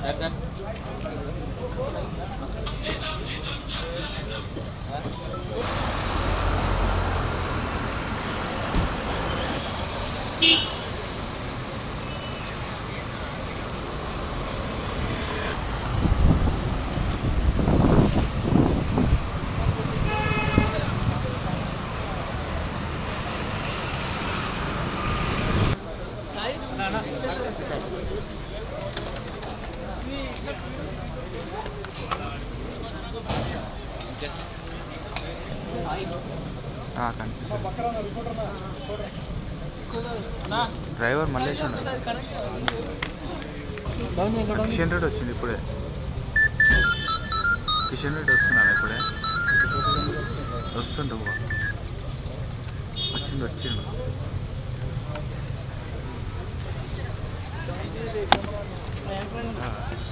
ఆ, కనిపిస్తుంది డ్రైవర్ మల్లేష్ ఉన్నాడు కిషన్ రెడ్డి వచ్చింది ఇప్పుడే కిషన్ రెడ్డి వస్తున్నాను ఇప్పుడే వస్తుండు బావ. వచ్చిండు వచ్చిండు ఆ.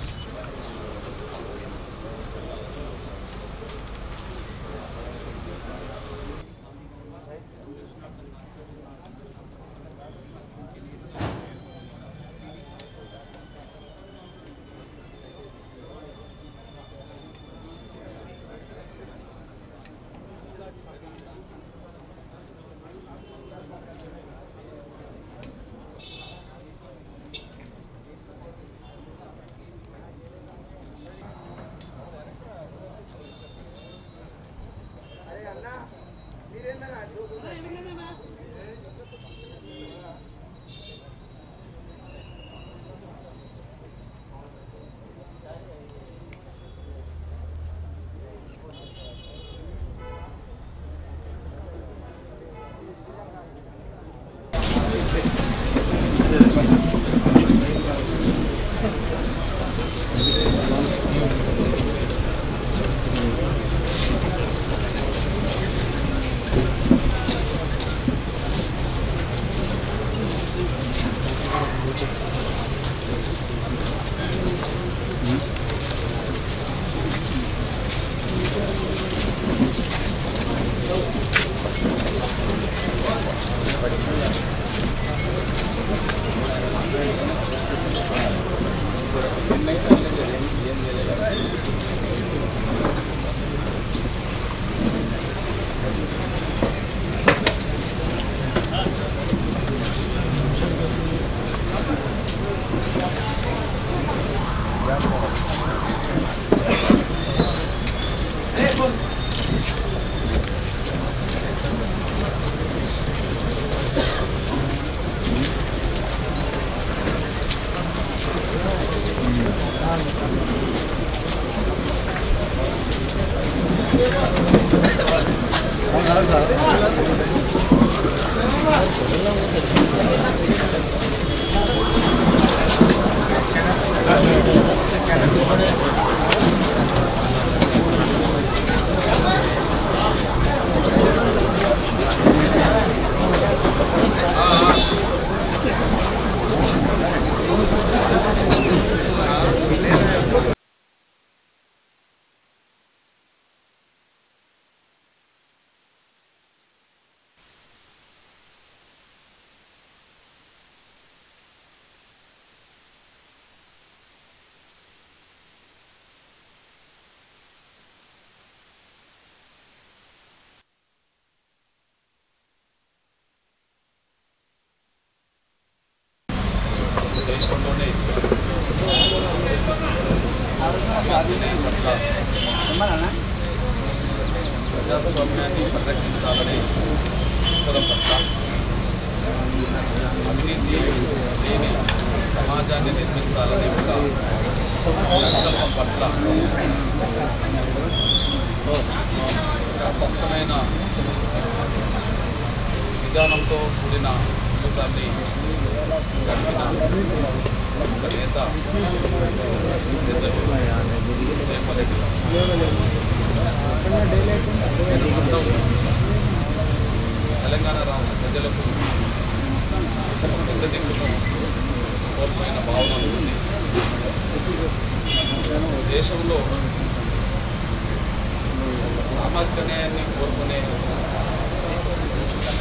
దేశంలోనే ప్రజాస్వామ్యాన్ని పరిరక్షించాలని ఉత్తరం పట్ల అవినీతి లేని సమాజాన్ని నిర్మించాలనే ఒక సంకల్పం పట్ల ఒక స్పష్టమైన విధానంతో కూడిన జీవితాన్ని గడిపిన ఒక నేత పెద్దలు జయపరెడ్డి మనమందరం తెలంగాణ రాష్ట్ర ప్రజలకు పెద్ద దిక్కును కోల్పోయిన భావన ఉంది దేశంలో సామాజిక న్యాయాన్ని కోరుకునే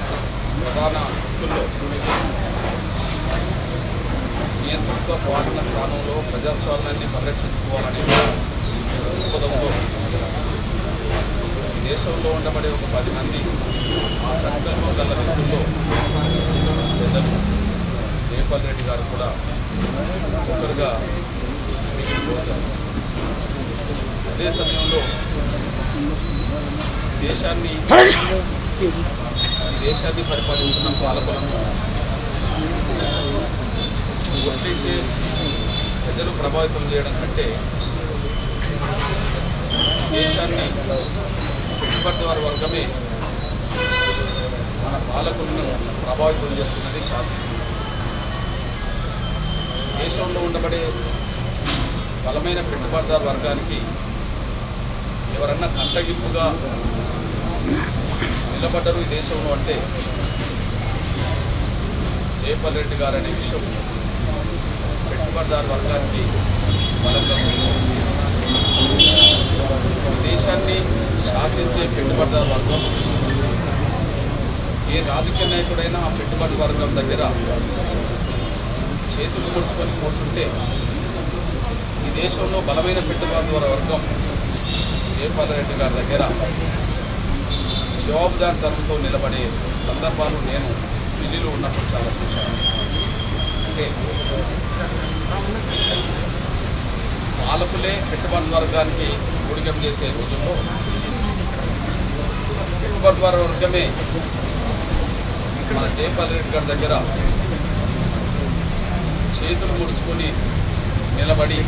ప్రధాన వృత్తుల్లో నియంత్రిత పాలన స్థానంలో ప్రజాస్వామ్యాన్ని పరిరక్షించుకోవాలనే దృక్పథంలో ఈ దేశంలో ఉండబడే ఒక పది మంది ఆ సంకల్పం గల వ్యక్తుల్లో పెద్దలు జయపాల్ రెడ్డి గారు కూడా ఒకరుగా మిగిలిపోతారు అదే సమయంలో దేశాన్ని ఈ దేశాన్ని పరిపాలిస్తున్న పాలకులను ఒట్టేసే ప్రజలు ప్రభావితం చేయడం కంటే దేశాన్ని పెట్టుబడిదారు వర్గమే మన పాలకులను ప్రభావితం చేస్తున్నది శాసిస్తున్నది దేశంలో ఉండబడే బలమైన పెట్టుబడిదారు వర్గానికి ఎవరన్నా కంటగింపుగా నిలబడ్డరు ఈ దేశంలో అంటే జయపాల్ రెడ్డి గారు అనే విషయం పెట్టుబడిదారు వర్గానికి బలంగా ఉంది. దేశాన్ని శాసించే పెట్టుబడిదారు వర్గం ఏ రాజకీయ నాయకుడైనా ఆ పెట్టుబడి వర్గం దగ్గర చేతులు ముడుచుకొని కూర్చుంటే ఈ దేశంలో బలమైన పెట్టుబడిదారు వర్గం జయపాల్ రెడ్డి గారి దగ్గర జవాబుదారితనంతో నిలబడే సందర్భాలు నేను ఢిల్లీలో ఉన్నప్పుడు చాలా చూశాను అంటే పాలకులే పెట్టుబడి వర్గానికి ఊడిగం చేసే రోజుల్లో పెట్టుబడి వర్గమే మన జయపాల్ రెడ్డి గారి దగ్గర చేతులు ముడుచుకొని నిలబడి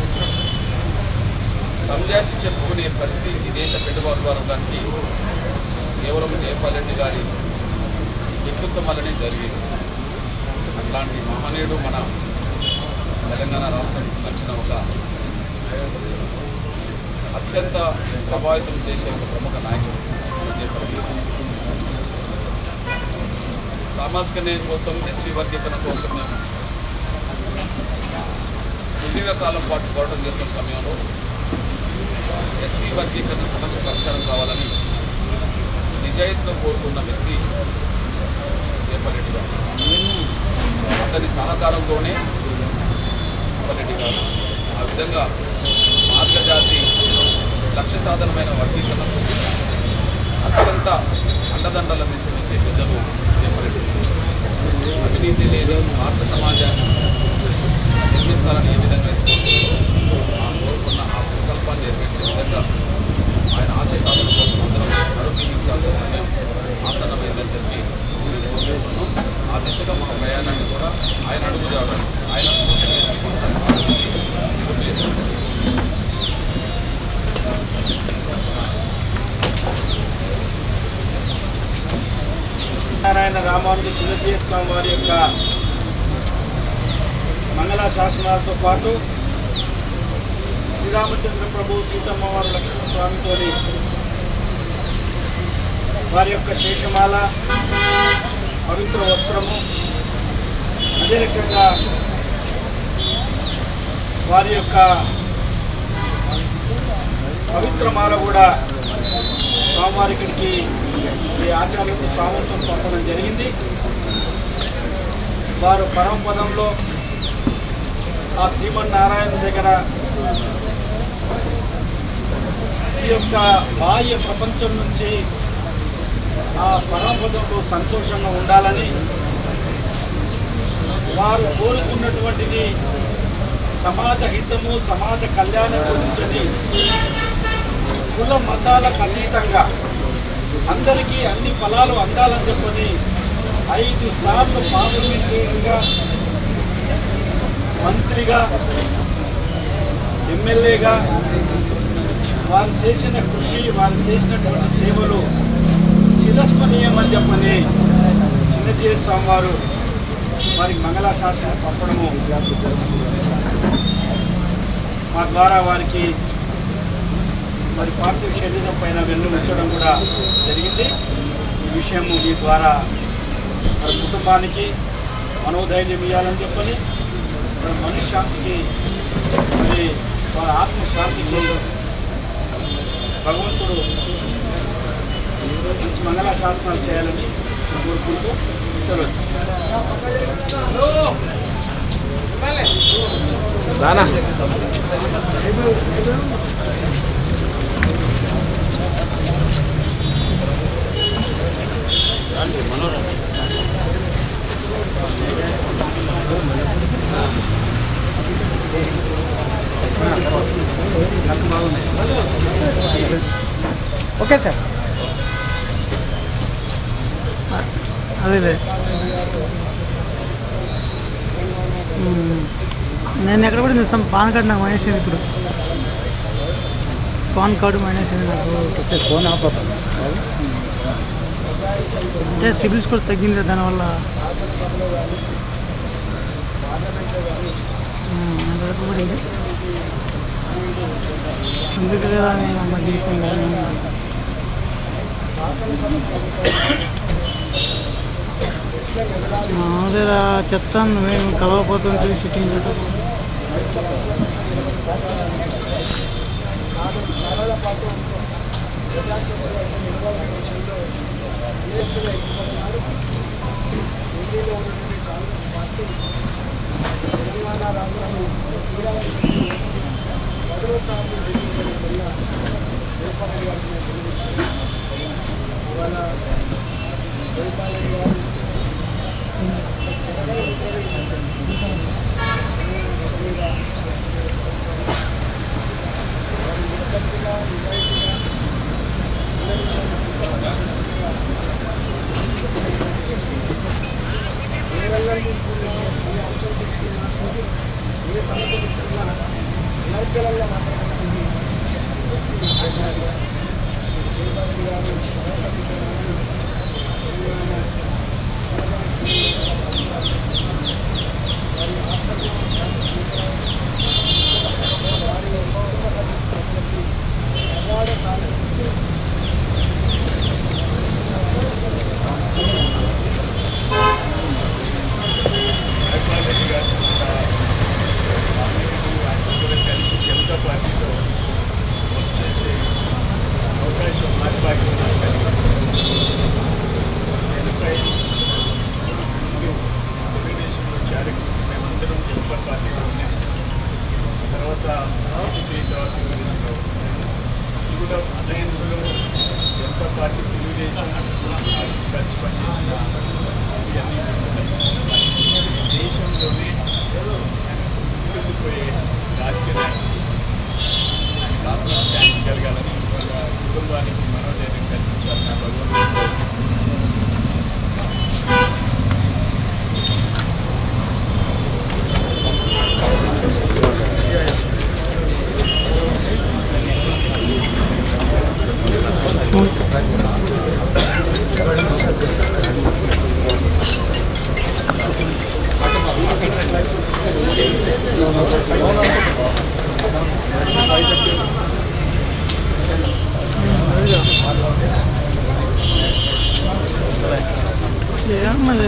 సంజాసి చెప్పుకునే పరిస్థితి ఈ దేశ పెట్టుబడి వర్గానికి కేవలం జయపాల్ రెడ్డి గారి వ్యక్తిత్వం వల్లనే జరిగింది అట్లాంటి మహనీయుడు మన తెలంగాణ రాష్ట్రానికి నచ్చిన ఒక అత్యంత ప్రభావితం చేసే ఒక ప్రముఖ నాయకుడు జయపాల్ రెడ్డి గారు. సామాజిక న్యాయం కోసం ఎస్సీ వర్గీకరణ కోసం మేము సుదీర్ఘకాలం పాటు పోరాటం చేస్తున్న సమయంలో ఎస్సీ వర్గీకరణ సమస్య పరిష్కారం కావాలని నిజాయితీతో కోరుకున్న వ్యక్తి జయపాల్ రెడ్డి గారు అతని సహకారంతోనే జయపాల్ రెడ్డి గారు ఆ విధంగా మార్గజాతి లక్ష్య సాధనమైన వర్గీకరణకు అత్యంత అండదండలు అందించిన వ్యక్తి పెద్దలు జయపాల్ రెడ్డి గారు. అవినీతి లేని భారత సమాజాన్ని నిర్మించాలని ఏ విధంగా కోరుకుంటూ ఆ కోరుకున్న ఆ సంకల్పాన్ని నెరవేర్చే విధంగా ఆయన ఆశయ సాధన కోసం అందరూ నడుపించాల్సిన సమయం ఆసన్నమైందని చెప్పి కోరుకుంటున్నాం. ఆ దిశగా మన ప్రయాణాన్ని కూడా ఆయన అడుగు జాడాలి ఆయన స్ఫూర్తిని కొనసాగించాలని విజ్ఞప్తి చేస్తున్నాం. నారాయణ రామానుజ చిన్నజీవ స్వామి వారి యొక్క మంగళ శాసనాలతో పాటు శ్రీరామచంద్ర ప్రభు సీతమ్మ వారు లక్ష్మణ స్వామితో వారి యొక్క శేషమాల పవిత్ర వస్త్రము అదే రకంగా వారి యొక్క పవిత్రమాల కూడా స్వామివారి ఇక్కడికి ఈ ఆచార్యులకు స్వామితో పంపడం జరిగింది వారు పరమపదంలో ఆ శ్రీమన్నారాయణ దగ్గర ఈ యొక్క బాహ్య ప్రపంచం నుంచి ఆ పరమపదంలో సంతోషంగా ఉండాలని వారు కోరుకున్నటువంటిది సమాజ హితము సమాజ కళ్యాణం గురించని కుల మతాలకు అతీతంగా అందరికీ అన్ని ఫలాలు అందాలని చెప్పని ఐదు సార్లు పార్లమెంటరీగా మంత్రిగా ఎమ్మెల్యేగా వారు చేసిన కృషి వారు చేసినటువంటి సేవలు చిరస్మరణీయమని చెప్పని చిన్నజీవి స్వామి వారు వారి మంగళ శాసనం పంపడము మా ద్వారా వారికి మరి పార్థివ శరీరం పైన వెన్ను ఉంచడం కూడా జరిగింది ఈ విషయము మీ ద్వారా మరి కుటుంబానికి మనోధైర్యం ఇవ్వాలని చెప్పని మరి మనశ్శాంతికి మరి వారి ఆత్మశాంతికి భగవంతుడు మంచి మంగళ శాసనాలు చేయాలని కోరుకుంటూ సెలవు రానా ఓకే సార్ అదేలే మ్మ్. నేను ఎక్కడ కూడా తెలుసాం పాన్ కార్డు నాకు మైనస్ అయింది ఇప్పుడు పాన్ కార్డు మైనస్ అయింది నాకు ఫోన్ ఆఫ్ అంటే సిబిల్ స్కోర్ తగ్గింది దానివల్ల మ్మ్. అంతవరకు కూడా ఇది. అందుకే కదా నేను అమ్మ చేసింది మామూలుగా చెప్తాను మేము కలవపోతుంది సిట్టింగ్ కలిసి జనతా పార్టీలో చేసే అవకాశం మాట్లాడి నేనుపై తెలుగుదేశంలో చేరి మేమందరం జనతా పార్టీలో ఉన్నాం తర్వాత టీడీపీ తర్వాత తెలుగుదేశంలో ఇది కూడా అలయన్స్లో జనతా పార్టీ తెలుగుదేశం కలిసి పనిచేసిన ఇవన్నీ దేశంలోనే ముందుకుపోయే రాజకీయ నాయకుడు ఆయనకు ఆత్మశాంతి కలగాలని వాళ్ళ కుటుంబానికి మనోధైర్యం కల్పించాలని భగవంతుడు ఏం మరి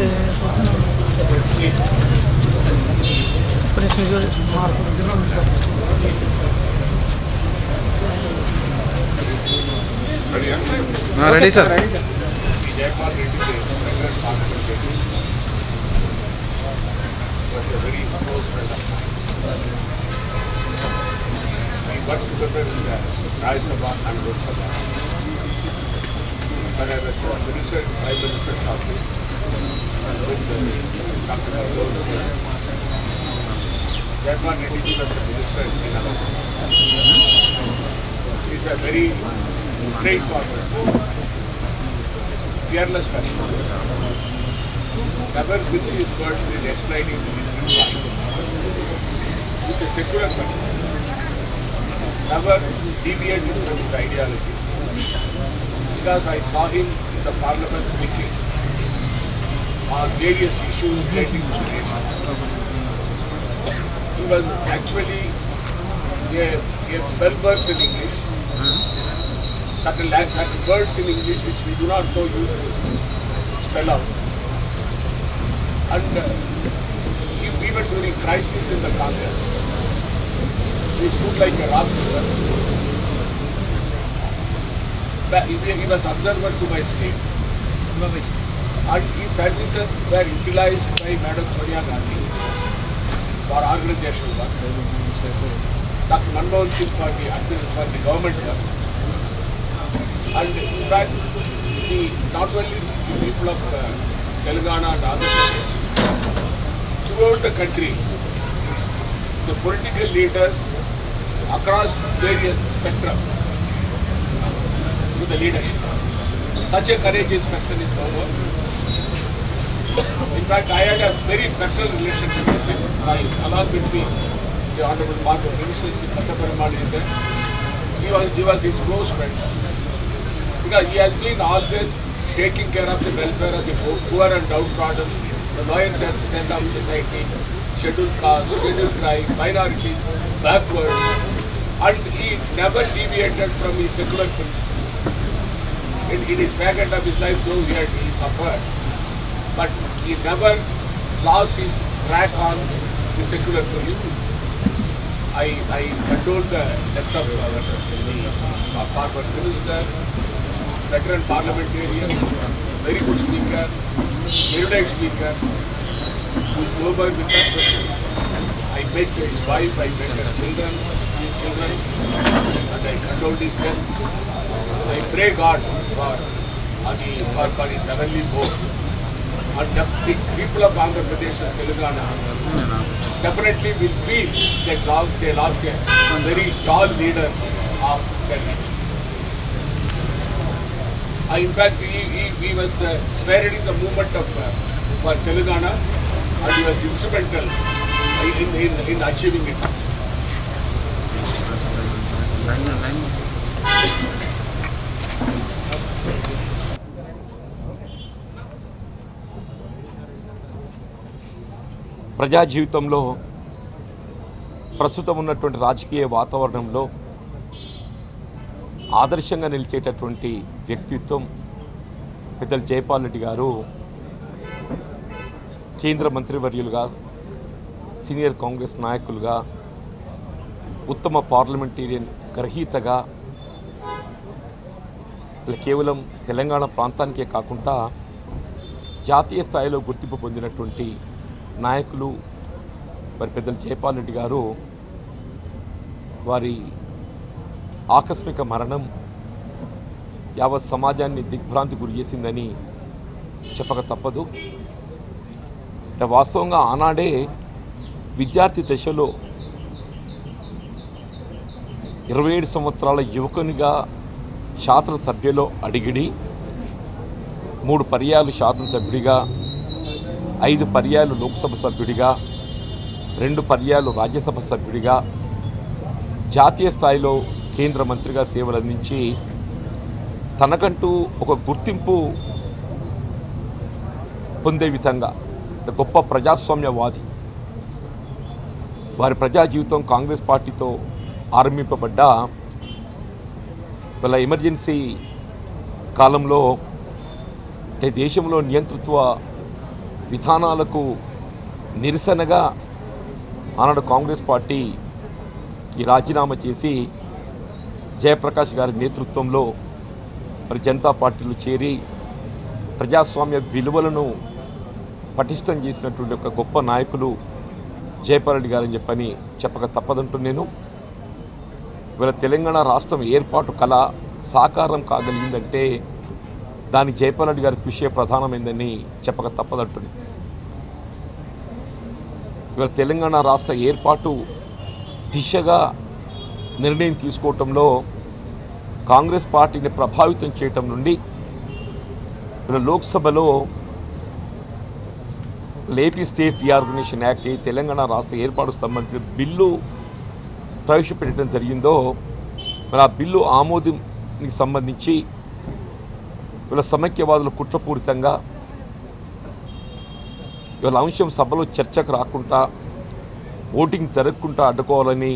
ప్రశ్న మార్పు రెడీ సార్ శ్రీ జయపాల్ రెడ్డి వెంకట కాన్స్టెంట్ Reddy was a very close friend of mine. We worked together in the Rajya Sabha and Lok Sabha. When I was a minister in Prime Minister's office with uh, Dr. Manmohan Singh, Jayapal Reddy was a minister in Telangana. He is a very straightforward, fearless person. Never mix his words in explaining his viewpoint. He's a secular person. Never deviated from his ideology. Because I saw him in the parliament speaking on various issues relating to the nation. He was actually a, a well versed in English. Certain, lang- certain words in English which we do not know used to spell out. And uh, e- even during crisis in the Congress, he stood like a rock to us. But He he was observer to my state. And his services were utilized by Madam Sonia Gandhi for organizational work. Dr. Manmohan Singh for the, admin- for the government work. And in fact, the, not only the people of uh, Telangana and Andhra Pradesh, throughout the country, the political leaders across various spectrum to the leadership. Such a courageous person is no more. In fact, I had a very personal relationship with him, my, along with me, the Honorable Father Minister Sri Pataparamal is there. He was, he was his close friend. Because he has been always taking care of the welfare of the poor poor and downtrodden, the lawyers and center of society, scheduled castes, scheduled tribes, minorities, backwards. And he never deviated from his secular principles. In, in his faggot of his life, though he had he suffered, but he never lost his track on the secular principles. I, I condole the death of our, the, our former minister, veteran parliamentarian, very good speaker, erudite speaker, who is no more with us. I met his wife, I met her children, his children, and I condole his death. I pray God for, for, the, for, for his heavenly home. And the the people of Andhra Pradesh and Telangana definitely will feel that lost, they lost a very tall leader of their nation. Uh, in fact, he, he, he was uh, spearheading the movement of uh, for Telangana and he was instrumental in, in, in achieving it. Line line ప్రజా జీవితంలో ప్రస్తుతం ఉన్నటువంటి రాజకీయ వాతావరణంలో ఆదర్శంగా నిలిచేటటువంటి వ్యక్తిత్వం పెద్దలు జయపాల్ రెడ్డి గారు కేంద్ర మంత్రివర్యులుగా సీనియర్ కాంగ్రెస్ నాయకులుగా ఉత్తమ పార్లమెంటేరియన్ గ్రహీతగా ఇలా కేవలం తెలంగాణ ప్రాంతానికే కాకుండా జాతీయ స్థాయిలో గుర్తింపు పొందినటువంటి నాయకులు మరి పెద్దలు జయపాల్ రెడ్డి గారు వారి ఆకస్మిక మరణం యావత్ సమాజాన్ని దిగ్భ్రాంతి గురి చేసిందని చెప్పక తప్పదు అంటే వాస్తవంగా ఆనాడే విద్యార్థి దశలో ఇరవై ఏడు సంవత్సరాల యువకునిగా శాసనసభ్యలో అడిగిడి మూడు పర్యాలు శాసనసభ్యుడిగా ఐదు పర్యాలు లోక్సభ సభ్యుడిగా రెండు పర్యాలు రాజ్యసభ సభ్యుడిగా జాతీయ స్థాయిలో కేంద్ర మంత్రిగా సేవలు అందించి తనకంటూ ఒక గుర్తింపు పొందే విధంగా ఒక గొప్ప ప్రజాస్వామ్యవాది వారి ప్రజా జీవితం కాంగ్రెస్ పార్టీతో ఆరంభింపబడ్డ వాళ్ళ ఎమర్జెన్సీ కాలంలో అంటే దేశంలో నియంతృత్వ విధానాలకు నిరసనగా ఆనాడు కాంగ్రెస్ పార్టీ ఈ రాజీనామా చేసి జయప్రకాష్ గారి నేతృత్వంలో మరి జనతా పార్టీలో చేరి ప్రజాస్వామ్య విలువలను పటిష్టం చేసినటువంటి ఒక గొప్ప నాయకులు జయపాల్ గారని చెప్పని చెప్పక తప్పదంటూ నేను ఇవాళ తెలంగాణ రాష్ట్రం ఏర్పాటు కళ సాకారం కాగలిగిందంటే దానికి జయపాల్ రెడ్డి గారి కృషి ప్రధానమైందని చెప్పక తప్పదంటుంది ఇవాళ తెలంగాణ రాష్ట్ర ఏర్పాటు దిశగా నిర్ణయం తీసుకోవటంలో కాంగ్రెస్ పార్టీని ప్రభావితం చేయటం నుండి ఇవాళ లోక్సభలో ఏపీ స్టేట్ రీఆర్గనైజేషన్ యాక్ట్ ఈ తెలంగాణ రాష్ట్ర ఏర్పాటుకు సంబంధించిన బిల్లు ప్రవేశపెట్టడం జరిగిందో మరి ఆ బిల్లు ఆమోదానికి సంబంధించి వీళ్ళ సమైక్యవాదులు కుట్రపూరితంగా వీళ్ళ అంశం సభలో చర్చకు రాకుండా ఓటింగ్ జరగకుండా అడ్డుకోవాలని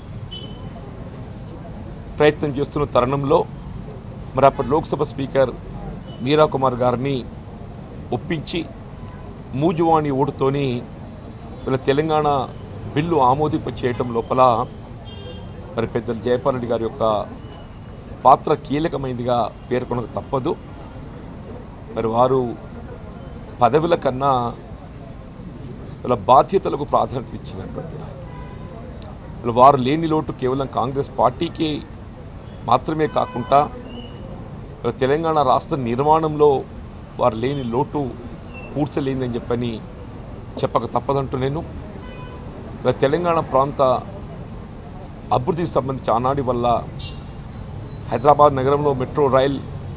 ప్రయత్నం చేస్తున్న తరుణంలో మరి అప్పటి లోక్సభ స్పీకర్ మీరా కుమార్ గారిని ఒప్పించి మూజువాణి ఓటుతోని వీళ్ళ తెలంగాణ బిల్లు ఆమోదింప చేయటం లోపల మరి పెద్దలు జయపాల్ రెడ్డి గారి యొక్క పాత్ర కీలకమైనదిగా పేర్కొనక తప్పదు మరి వారు పదవుల కన్నా వాళ్ళ బాధ్యతలకు ప్రాధాన్యత ఇచ్చినటువంటి నాయకుడు. వీళ్ళ వారు లేని లోటు కేవలం కాంగ్రెస్ పార్టీకి మాత్రమే కాకుండా వీళ్ళ తెలంగాణ రాష్ట్ర నిర్మాణంలో వారు లేని లోటు పూడ్చలేదని చెప్పని చెప్పక తప్పదంటూ నేను ఇలా తెలంగాణ ప్రాంత అభివృద్ధికి సంబంధించి ఆనాడి వల్ల హైదరాబాద్ నగరంలో మెట్రో రైల్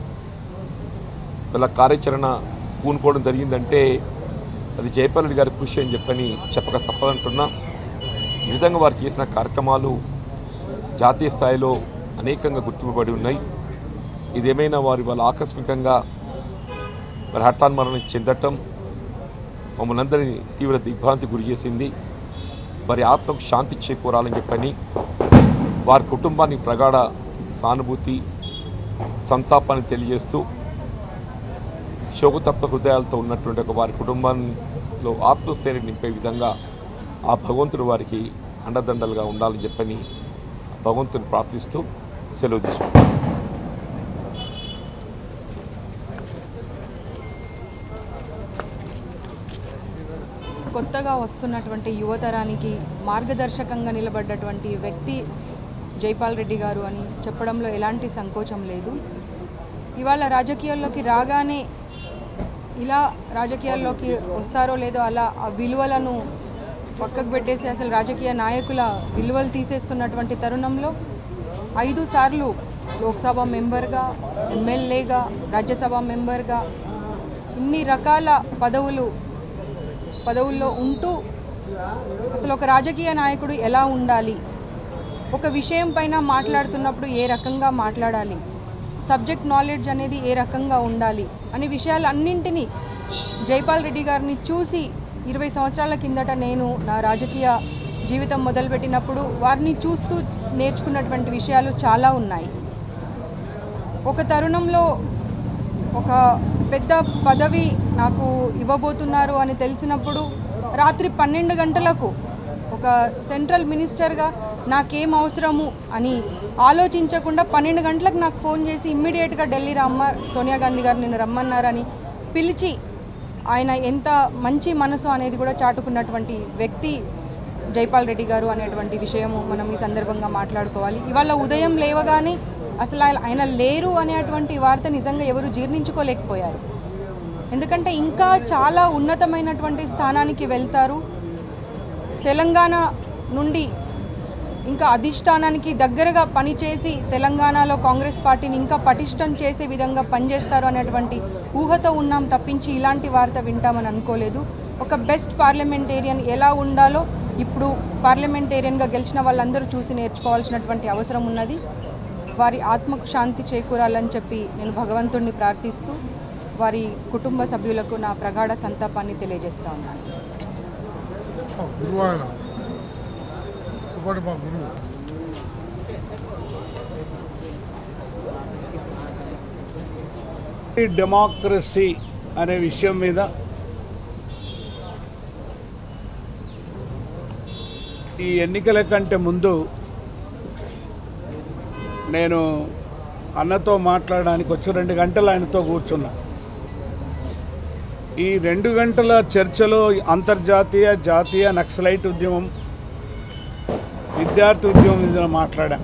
వీళ్ళ కార్యాచరణ పూనుకోవడం జరిగిందంటే అది జయపాల్ రెడ్డి గారి కృషి అని చెప్పని చెప్పక తప్పదంటున్నా ఈ విధంగా వారు చేసిన కార్యక్రమాలు జాతీయ స్థాయిలో అనేకంగా గుర్తింపబడి ఉన్నాయి ఇదేమైనా వారి వాళ్ళ ఆకస్మికంగా మరి హఠాన్ మరణం చెందటం మమ్మల్ని అందరినీ తీవ్ర దిగ్భ్రాంతి గురి చేసింది వారి ఆత్మకు శాంతి చేకూరాలని చెప్పని వారి కుటుంబానికి ప్రగాఢ సానుభూతి సంతాపాన్ని తెలియజేస్తూ శోకతప్త హృదయాలతో ఉన్నటువంటి ఒక వారి కుటుంబంలో ఆత్మస్థైర్యం నింపే విధంగా ఆ భగవంతుడు వారికి అండదండలుగా ఉండాలని చెప్పని భగవంతుని ప్రార్థిస్తూ సెలవు తీసుకుంటాను కొత్తగా వస్తున్నటువంటి యువతరానికి మార్గదర్శకంగా నిలబడ్డటువంటి వ్యక్తి జైపాల్ రెడ్డి గారు అని చెప్పడంలో ఎలాంటి సంకోచం లేదు ఇవాళ రాజకీయాల్లోకి రాగానే ఇలా రాజకీయాల్లోకి వస్తారో లేదో అలా ఆ విలువలను పక్కకు పెట్టేసి అసలు రాజకీయ నాయకుల విలువలు తీసేస్తున్నటువంటి తరుణంలో ఐదు సార్లు లోక్సభ మెంబర్గా ఎమ్మెల్యేగా రాజ్యసభ మెంబర్గా ఇన్ని రకాల పదవులు పదవుల్లో ఉంటూ అసలు ఒక రాజకీయ నాయకుడు ఎలా ఉండాలి ఒక విషయం పైన మాట్లాడుతున్నప్పుడు ఏ రకంగా మాట్లాడాలి సబ్జెక్ట్ నాలెడ్జ్ అనేది ఏ రకంగా ఉండాలి అనే విషయాలన్నింటినీ జైపాల్ రెడ్డి గారిని చూసి ఇరవై సంవత్సరాల కిందట నేను నా రాజకీయ జీవితం మొదలుపెట్టినప్పుడు వారిని చూస్తూ నేర్చుకున్నటువంటి విషయాలు చాలా ఉన్నాయి ఒక తరుణంలో ఒక పెద్ద పదవి నాకు ఇవ్వబోతున్నారు అని తెలిసినప్పుడు రాత్రి పన్నెండు గంటలకు ఒక సెంట్రల్ మినిస్టర్గా నాకేం అవసరము అని ఆలోచించకుండా పన్నెండు గంటలకు నాకు ఫోన్ చేసి ఇమ్మీడియట్గా ఢిల్లీ రమ్మ సోనియా గాంధీ గారు నిన్ను రమ్మన్నారని పిలిచి ఆయన ఎంత మంచి మనసు అనేది కూడా చాటుకున్నటువంటి వ్యక్తి జైపాల్ రెడ్డి గారు అనేటువంటి విషయము మనం ఈ సందర్భంగా మాట్లాడుకోవాలి ఇవాళ ఉదయం లేవగానే అసలు ఆయన- ఆయన లేరు అనేటువంటి వార్త నిజంగా ఎవరు జీర్ణించుకోలేకపోయారు ఎందుకంటే ఇంకా చాలా ఉన్నతమైనటువంటి స్థానానికి వెళ్తారు తెలంగాణ నుండి ఇంకా అధిష్టానానికి దగ్గరగా పనిచేసి తెలంగాణలో కాంగ్రెస్ పార్టీని ఇంకా పటిష్టం చేసే విధంగా పనిచేస్తారు అనేటువంటి ఊహతో ఉన్నాం తప్పించి ఇలాంటి వార్త వింటామని అనుకోలేదు ఒక బెస్ట్ పార్లమెంటేరియన్ ఎలా ఉండాలో ఇప్పుడు పార్లమెంటేరియన్గా గెలిచిన వాళ్ళందరూ చూసి నేర్చుకోవాల్సినటువంటి అవసరం ఉన్నది వారి ఆత్మకు శాంతి చేకూరాలని చెప్పి నేను భగవంతుడిని ప్రార్థిస్తూ వారి కుటుంబ సభ్యులకు నా ప్రగాఢ సంతాపాన్ని తెలియజేస్తా ఉన్నాను మా గురువు ఆయన ఒకటి మా గురువు ఈ డెమోక్రసీ అనే విషయం మీద ఈ ఎన్నికల కంటే ముందు నేను అన్నతో మాట్లాడడానికి వచ్చి రెండు గంటలు ఆయనతో కూర్చున్నా ఈ రెండు గంటల చర్చలో అంతర్జాతీయ జాతీయ నక్సలైట్ ఉద్యమం విద్యార్థి ఉద్యమం మీద మాట్లాడా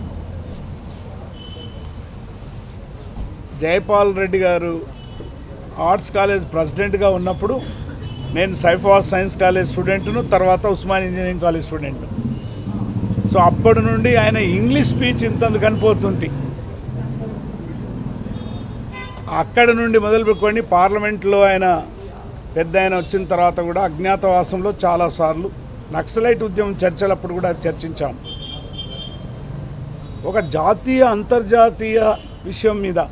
జయపాల్ రెడ్డి గారు ఆర్ట్స్ కాలేజ్ ప్రెసిడెంట్గా ఉన్నప్పుడు నేను సైఫాస్ సైన్స్ కాలేజ్ స్టూడెంట్ను తర్వాత Osman engineering college student so అప్పటి నుండి ఆయన ఇంగ్లీష్ స్పీచ్ ఇంతంత కనిపోతుంటే అక్కడ నుండి మొదలు పెట్టుకొని పార్లమెంట్లో ఆయన పెద్ద ఆయన వచ్చిన తర్వాత కూడా అజ్ఞాతవాసంలో చాలాసార్లు నక్సలైట్ ఉద్యమం చర్చలప్పుడు కూడా చర్చించాం ఒక జాతీయ అంతర్జాతీయ విషయం మీద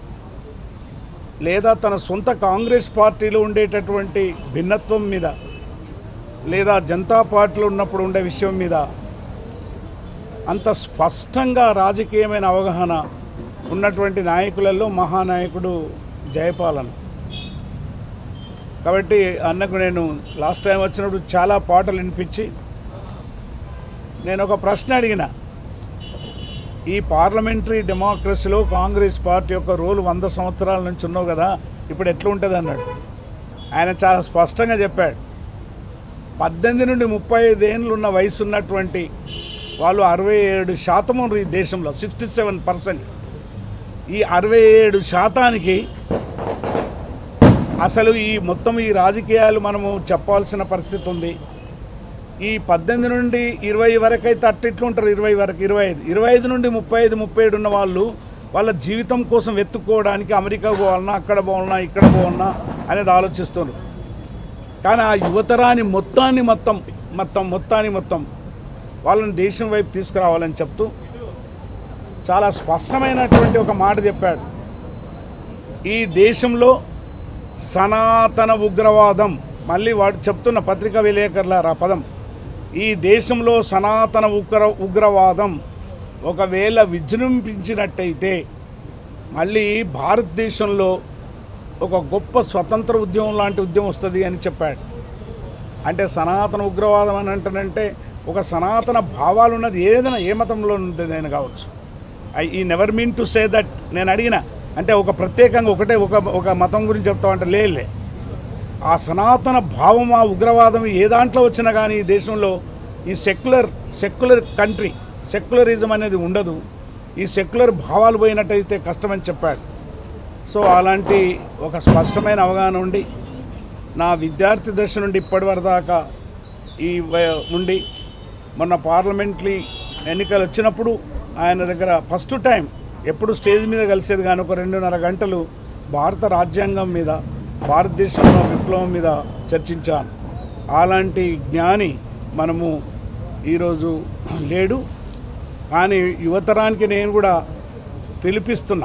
లేదా తన సొంత కాంగ్రెస్ పార్టీలో ఉండేటటువంటి భిన్నత్వం మీద లేదా జనతా పార్టీలో ఉన్నప్పుడు ఉండే విషయం మీద అంత స్పష్టంగా రాజకీయమైన అవగాహన ఉన్నటువంటి నాయకులలో మహానాయకుడు జయపాలన్ కాబట్టి అన్నకు నేను లాస్ట్ టైం వచ్చినప్పుడు చాలా పాటలు వినిపించి నేను ఒక ప్రశ్న అడిగిన ఈ పార్లమెంటరీ డెమోక్రసీలో కాంగ్రెస్ పార్టీ యొక్క రోల్ వంద సంవత్సరాల నుంచి ఉన్నావు కదా ఇప్పుడు ఎట్లా ఉంటుంది అన్నాడు ఆయన చాలా స్పష్టంగా చెప్పాడు పద్దెనిమిది నుండి ముప్పై ఐదు ఏళ్ళు ఉన్న వయసు ఉన్నటువంటి వాళ్ళు అరవై ఏడు శాతం ఉన్నారు ఈ దేశంలో సిక్స్టీ సెవెన్ పర్సెంట్ ఈ అరవై ఏడు శాతానికి అసలు ఈ మొత్తం ఈ రాజకీయాలు మనము చెప్పాల్సిన పరిస్థితి ఉంది ఈ పద్దెనిమిది నుండి ఇరవై వరకు అయితే అట్టిట్లు ఉంటారు ఇరవై వరకు ఇరవై ఐదు ఇరవై ఐదు నుండి ముప్పై ఐదు ముప్పై ఏడు ఉన్న వాళ్ళు వాళ్ళ జీవితం కోసం వెతుక్కోవడానికి అమెరికా పోవాలన్నా అక్కడ పోవాలన్నా ఇక్కడ పోవాలన్నా అనేది ఆలోచిస్తున్నారు కానీ ఆ యువతరాన్ని మొత్తాన్ని మొత్తం మొత్తం మొత్తాన్ని మొత్తం వాళ్ళని దేశం వైపు తీసుకురావాలని చెప్తూ చాలా స్పష్టమైనటువంటి ఒక మాట చెప్పాడు ఈ దేశంలో సనాతన ఉగ్రవాదం మళ్ళీ వాడు చెప్తున్న పత్రికా విలేకరులారా పదం ఈ దేశంలో సనాతన ఉగ్ర ఉగ్రవాదం ఒకవేళ విజృంభించినట్టయితే మళ్ళీ భారతదేశంలో ఒక గొప్ప స్వతంత్ర ఉద్యమం లాంటి ఉద్యమం వస్తుంది అని చెప్పాడు అంటే సనాతన ఉగ్రవాదం అని అంటానంటే ఒక సనాతన భావాలు ఉన్నది ఏదైనా ఏ మతంలో ఉన్నదైనా కావచ్చు ఐ ఈ never mean to say that నేను అడిగిన అంటే ఒక ప్రత్యేకంగా ఒకటే ఒక ఒక మతం గురించి చెప్తామంటే లేలే ఆ సనాతన భావం ఆ ఉగ్రవాదం ఏ దాంట్లో వచ్చినా కానీ ఈ దేశంలో ఈ సెక్యులర్ సెక్యులర్ కంట్రీ సెక్యులరిజం అనేది ఉండదు ఈ సెక్యులర్ భావాలు పోయినట్టయితే కష్టమని చెప్పాడు సో అలాంటి ఒక స్పష్టమైన అవగాహన ఉండి నా విద్యార్థి దశ నుండి ఇప్పటి వరకు దాకా ఈ వ- ఉండి మొన్న పార్లమెంట్లీ ఎన్నికలు వచ్చినప్పుడు ఆయన దగ్గర ఫస్ట్ టైం ఎప్పుడు స్టేజ్ మీద కలిసేది కానీ ఒక రెండున్నర గంటలు భారత రాజ్యాంగం మీద భారతదేశంలో విప్లవం మీద చర్చించాను అలాంటి జ్ఞాని మనము ఈరోజు లేడు కానీ యువతరానికి నేను కూడా పిలిపిస్తున్నా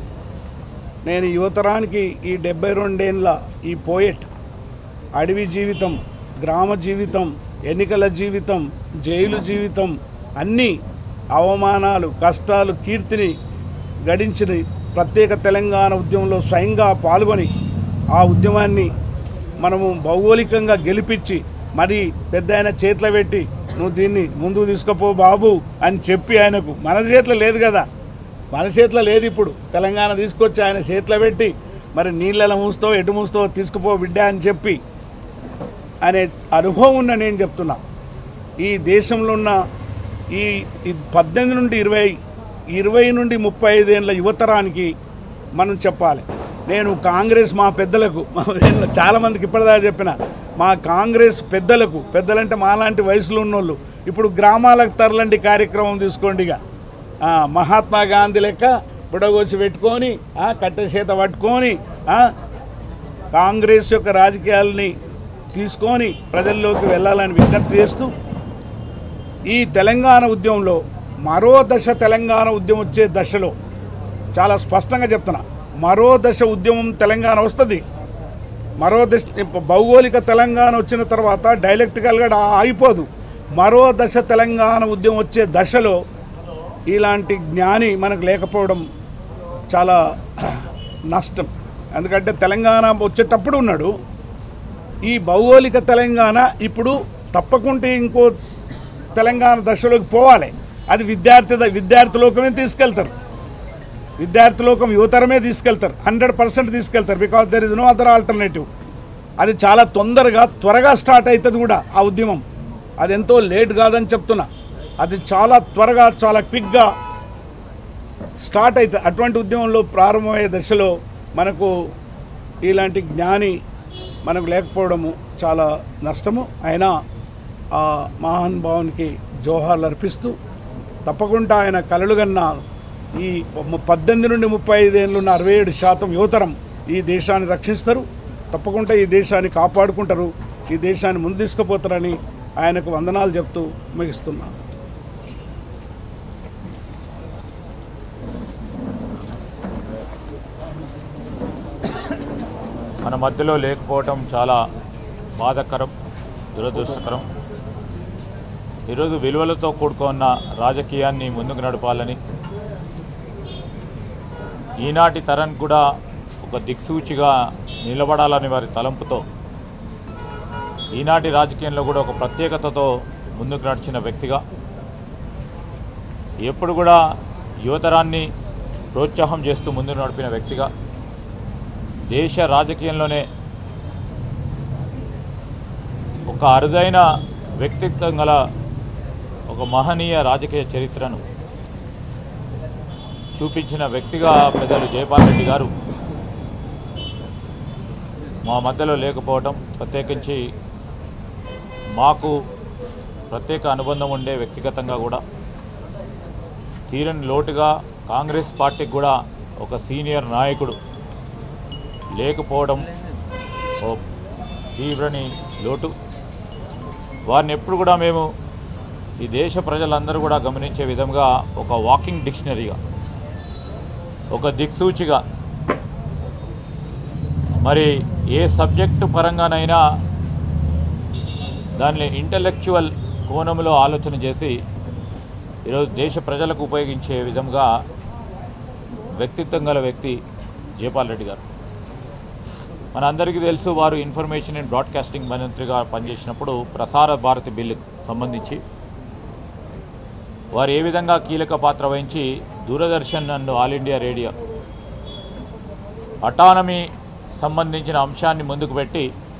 నేను యువతరానికి ఈ డెబ్బై రెండేళ్ళ ఈ పోయెట్ అడవి జీవితం గ్రామ జీవితం ఎన్నికల జీవితం జైలు జీవితం అన్నీ అవమానాలు కష్టాలు కీర్తిని గడించిన ప్రత్యేక తెలంగాణ ఉద్యమంలో స్వయంగా పాల్గొని ఆ ఉద్యమాన్ని మనము భౌగోళికంగా గెలిపించి మరి పెద్ద ఆయన చేతిలో పెట్టి నువ్వు దీన్ని ముందుకు తీసుకుపో బాబు అని చెప్పి ఆయనకు మన చేతిలో లేదు కదా మన చేతిలో లేదు ఇప్పుడు తెలంగాణ తీసుకొచ్చి ఆయన చేతిలో పెట్టి మరి నీళ్ళలో మూస్తావు ఎటు మూస్తావు తీసుకుపో బిడ్డ అని చెప్పి అనే అనుభవం ఉన్న నేను చెప్తున్నా ఈ దేశంలో ఉన్న ఈ ఈ పద్దెనిమిది నుండి ఇరవై ఇరవై నుండి ముప్పై ఐదేళ్ళ యువతరానికి మనం చెప్పాలి నేను కాంగ్రెస్ మా పెద్దలకు మా నేను చాలామందికి ఇప్పటిదాకా చెప్పిన మా కాంగ్రెస్ పెద్దలకు పెద్దలంటే మాలాంటి వయసులో ఉన్నోళ్ళు ఇప్పుడు గ్రామాలకు తరలండి కార్యక్రమం తీసుకోండి ఇక ఆ, మహాత్మా గాంధీ లెక్క బుడగోసి పెట్టుకొని ఆ, కట్టె చేత పట్టుకొని ఆ, కాంగ్రెస్ యొక్క రాజకీయాలని తీసుకొని ప్రజల్లోకి వెళ్ళాలని విజ్ఞప్తి చేస్తూ ఈ తెలంగాణ ఉద్యమంలో మరో దశ తెలంగాణ ఉద్యమం వచ్చే దశలో చాలా స్పష్టంగా చెప్తున్నా మరో దశ ఉద్యమం తెలంగాణ వస్తుంది మరో దశ భౌగోళిక తెలంగాణ వచ్చిన తర్వాత డైలెక్టికల్గా ఆగిపోదు మరో దశ తెలంగాణ ఉద్యమం వచ్చే దశలో ఇలాంటి జ్ఞాని మనకు లేకపోవడం చాలా నష్టం ఎందుకంటే తెలంగాణ వచ్చేటప్పుడు ఉన్నాడు ఈ భౌగోళిక తెలంగాణ ఇప్పుడు తప్పకుండా ఇంకో స్- తెలంగాణ దశలోకి పోవాలి అది విద్యార్థి ద- విద్యార్థి లోకమే తీసుకెళ్తారు విద్యార్థి లోకం యువతరమే తీసుకెళ్తారు హండ్రెడ్ పర్సెంట్ తీసుకెళ్తారు because there is no other alternative అది చాలా తొందరగా త్వరగా స్టార్ట్ అవుతుంది కూడా ఆ ఉద్యమం అది ఎంతో లేట్ కాదని చెప్తున్నా అది చాలా త్వరగా చాలా క్విక్గా స్టార్ట్ అవుతుంది అటువంటి ఉద్యమంలో ప్రారంభమయ్యే దశలో మనకు ఇలాంటి జ్ఞాని మనకు లేకపోవడము చాలా నష్టము అయినా ఆ మహాన్ భావునికి జోహార్లు అర్పిస్తూ తప్పకుండా ఆయన కలలుగన్న ఈ ము- పద్దెనిమిది నుండి ముప్పై ఐదేళ్ళు ఉన్న అరవై ఏడు శాతం యువతరం ఈ దేశాన్ని రక్షిస్తారు తప్పకుండా ఈ దేశాన్ని కాపాడుకుంటారు ఈ దేశాన్ని ముందు తీసుకుపోతారని ఆయనకు వందనాలు చెప్తూ ముగిస్తున్నాను మన మధ్యలో లేకపోవటం చాలా బాధాకరం దురదృష్టకరం ఈరోజు విలువలతో కూడుకున్న రాజకీయాన్ని ముందుకు నడపాలని ఈనాటి తరం కూడా ఒక దిక్సూచిగా నిలబడాలని వారి తలంపుతో ఈనాటి రాజకీయంలో కూడా ఒక ప్రత్యేకతతో ముందుకు నడిచిన వ్యక్తిగా ఎప్పుడు కూడా యువతరాన్ని ప్రోత్సాహం చేస్తూ ముందుకు నడిపిన వ్యక్తిగా దేశ రాజకీయంలోనే ఒక ఒక అరుదైన వ్యక్తిత్వం గల ఒక మహనీయ రాజకీయ చరిత్రను చూపించిన వ్యక్తిగా పెద్దలు జయపాల్ రెడ్డి గారు మా మధ్యలో లేకపోవడం ప్రత్యేకించి మాకు ప్రత్యేక అనుబంధం ఉండే వ్యక్తిగతంగా కూడా తీరని లోటుగా కాంగ్రెస్ పార్టీకి కూడా ఒక సీనియర్ నాయకుడు లేకపోవడం ఓ తీవ్రని లోటు వారిని ఎప్పుడు కూడా మేము ఈ దేశ ప్రజలందరూ కూడా గమనించే విధంగా ఒక వాకింగ్ డిక్షనరీగా ఒక దిక్సూచిగా మరి ఏ సబ్జెక్టు పరంగానైనా దాన్ని ఇంటలెక్చువల్ కోణంలో ఆలోచన చేసి ఈరోజు దేశ ప్రజలకు ఉపయోగించే విధంగా వ్యక్తిత్వం గల వ్యక్తి జయపాల్ రెడ్డి గారు మనందరికీ తెలుసు వారు ఇన్ఫర్మేషన్ అండ్ బ్రాడ్కాస్టింగ్ మంత్రిగా పనిచేసినప్పుడు ప్రసార భారతి బిల్లుకు సంబంధించి వారు ఏ విధంగా కీలక పాత్ర వహించి Doordarshan and All India Radio autonomy సంబంధించిన అంశాన్ని ముందుకు పెట్టి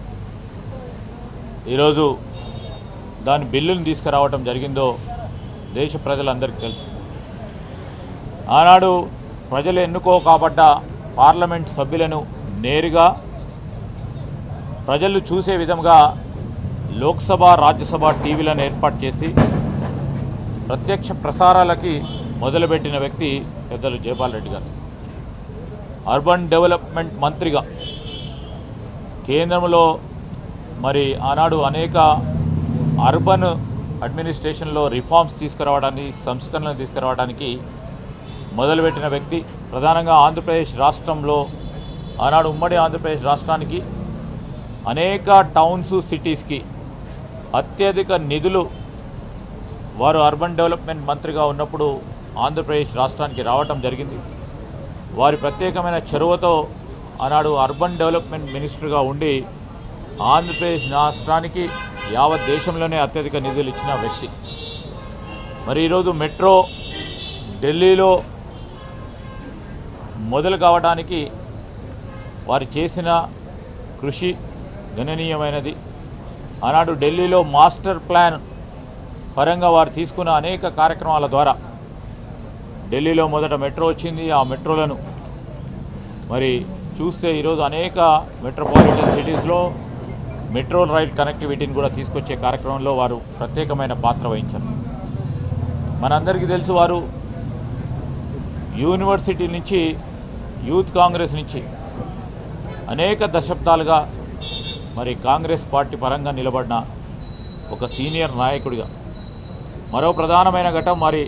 ఈరోజు దాని బిల్లును తీసుకురావటం జరిగిందో దేశ ప్రజలందరికీ తెలుసు ఆనాడు ప్రజలు ఎన్నుకో కాబట్ట పార్లమెంట్ సభ్యులను నేరుగా ప్రజలు చూసే విధంగా లోక్సభ రాజ్యసభ టీవీలను ఏర్పాటు చేసి ప్రత్యక్ష ప్రసారాలకి మొదలుపెట్టిన వ్యక్తి పెద్దలు జయపాల్ రెడ్డి గారు అర్బన్ డెవలప్మెంట్ మంత్రిగా కేంద్రంలో మరి ఆనాడు అనేక అర్బన్ అడ్మినిస్ట్రేషన్లో రిఫార్మ్స్ తీసుకురావడానికి సంస్కరణలు తీసుకురావడానికి మొదలుపెట్టిన వ్యక్తి ప్రధానంగా ఆంధ్రప్రదేశ్ రాష్ట్రంలో ఆనాడు ఉమ్మడి ఆంధ్రప్రదేశ్ రాష్ట్రానికి అనేక టౌన్స్ సిటీస్కి అత్యధిక నిధులు వారు అర్బన్ డెవలప్మెంట్ మంత్రిగా ఉన్నప్పుడు ఆంధ్రప్రదేశ్ రాష్ట్రానికి రావటం జరిగింది వారి ప్రత్యేకమైన చొరవతో ఆనాడు అర్బన్ డెవలప్మెంట్ మినిస్టర్గా ఉండి ఆంధ్రప్రదేశ్ రాష్ట్రానికి యావత్ దేశంలోనే అత్యధిక నిధులు ఇచ్చిన వ్యక్తి మరి ఈరోజు మెట్రో ఢిల్లీలో మొదలు కావడానికి వారు చేసిన కృషి గణనీయమైనది ఆనాడు ఢిల్లీలో మాస్టర్ ప్లాన్ పరంగా వారు తీసుకున్న అనేక కార్యక్రమాల ద్వారా ఢిల్లీలో మొదట మెట్రో వచ్చింది ఆ మెట్రోలను మరి చూస్తే ఈరోజు అనేక మెట్రోపాలిటన్ సిటీస్లో మెట్రో రైల్ కనెక్టివిటీని కూడా తీసుకొచ్చే కార్యక్రమంలో వారు ప్రత్యేకమైన పాత్ర వహించారు మనందరికీ తెలుసు వారు యూనివర్సిటీ నుంచి యూత్ కాంగ్రెస్ నుంచి అనేక దశాబ్దాలుగా మరి కాంగ్రెస్ పార్టీ పరంగా నిలబడిన ఒక సీనియర్ నాయకుడిగా మరో ప్రధానమైన ఘటం మరి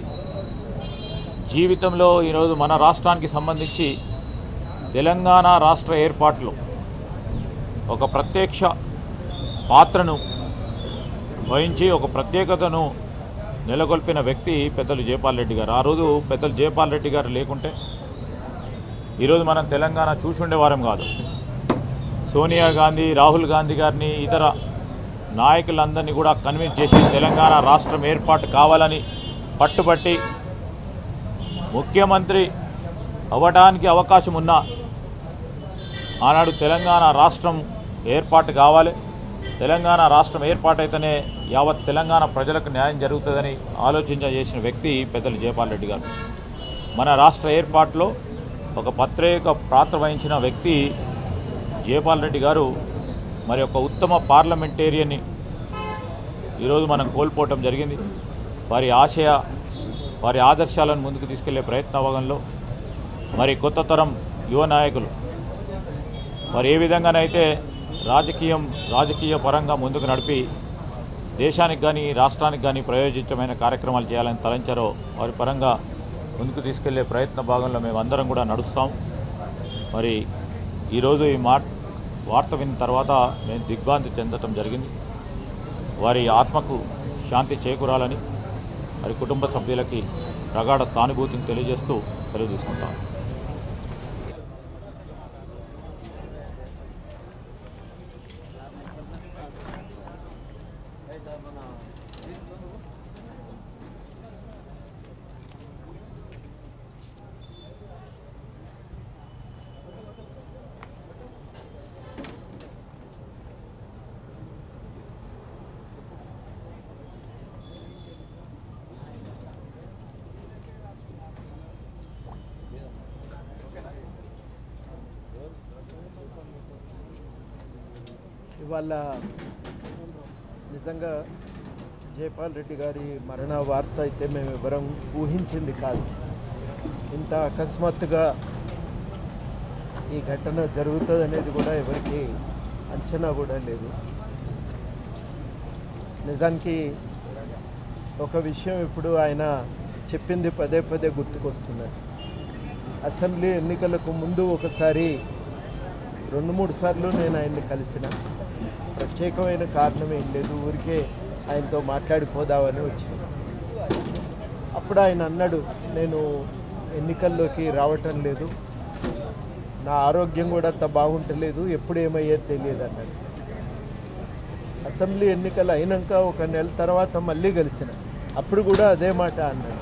జీవితంలో ఈరోజు మన రాష్ట్రానికి సంబంధించి తెలంగాణ రాష్ట్ర ఏర్పాటులో ఒక ప్రత్యక్ష పాత్రను వహించి ఒక ప్రత్యేకతను నెలకొల్పిన వ్యక్తి పెద్దలు జయపాల్ రెడ్డి గారు ఆ రోజు పెద్దలు జయపాల్ రెడ్డి గారు లేకుంటే ఈరోజు మనం తెలంగాణ చూసి ఉండేవారం కాదు సోనియా గాంధీ రాహుల్ గాంధీ గారిని ఇతర నాయకులందరినీ కూడా కన్విన్స్ చేసి తెలంగాణ రాష్ట్రం ఏర్పాటు కావాలని పట్టుబట్టి ముఖ్యమంత్రి అవ్వడానికి అవకాశం ఉన్నా ఆనాడు తెలంగాణ రాష్ట్రం ఏర్పాటు కావాలి తెలంగాణ రాష్ట్రం ఏర్పాటైతేనే యావత్ తెలంగాణ ప్రజలకు న్యాయం జరుగుతుందని ఆలోచించ చేసిన వ్యక్తి పెద్దలు జయపాల్ రెడ్డి గారు మన రాష్ట్ర ఏర్పాటులో ఒక ప్రత్యేక పాత్ర వహించిన వ్యక్తి జయపాల్ రెడ్డి గారు మరి ఒక ఉత్తమ పార్లమెంటేరియన్ని ఈరోజు మనం కోల్పోవటం జరిగింది వారి ఆశయ వారి ఆదర్శాలను ముందుకు తీసుకెళ్లే ప్రయత్నభాగంలో మరి కొత్త తరం యువ నాయకులు మరి ఏ విధంగానైతే రాజకీయం రాజకీయ పరంగా ముందుకు నడిపి దేశానికి కానీ రాష్ట్రానికి కానీ ప్రయోజితమైన కార్యక్రమాలు చేయాలని తలంచారో వారి పరంగా ముందుకు తీసుకెళ్లే ప్రయత్న భాగంలో మేము అందరం కూడా నడుస్తాం మరి ఈరోజు ఈ మా వార్త విన్న తర్వాత మేము దిగ్భ్రాంతి చెందటం జరిగింది వారి ఆత్మకు శాంతి చేకూరాలని వారి కుటుంబ సభ్యులకి ప్రగాఢ సానుభూతిని తెలియజేస్తూ సెలవు తీసుకుంటాం ఇవాళ నిజంగా జయపాల్ రెడ్డి గారి మరణ వార్త అయితే మేము ఎవరం ఊహించింది కాదు ఇంత అకస్మాత్తుగా ఈ ఘటన జరుగుతుంది అనేది కూడా ఎవరికి అంచనా కూడా లేదు నిజానికి ఒక విషయం ఇప్పుడు ఆయన చెప్పింది పదే పదే గుర్తుకొస్తున్నది అసెంబ్లీ ఎన్నికలకు ముందు ఒకసారి రెండు మూడు సార్లు నేను ఆయన్ని కలిసిన ప్రత్యేకమైన కారణం ఏం లేదు ఊరికే ఆయనతో మాట్లాడిపోదామని వచ్చిన అప్పుడు ఆయన అన్నాడు నేను ఎన్నికల్లోకి రావటం లేదు నా ఆరోగ్యం కూడా అంత బాగుంటలేదు ఎప్పుడు ఏమయ్యేది తెలియదు అన్నాడు అసెంబ్లీ ఎన్నికలు అయినాక ఒక నెల తర్వాత మళ్ళీ కలిసిన అప్పుడు కూడా అదే మాట అన్నాడు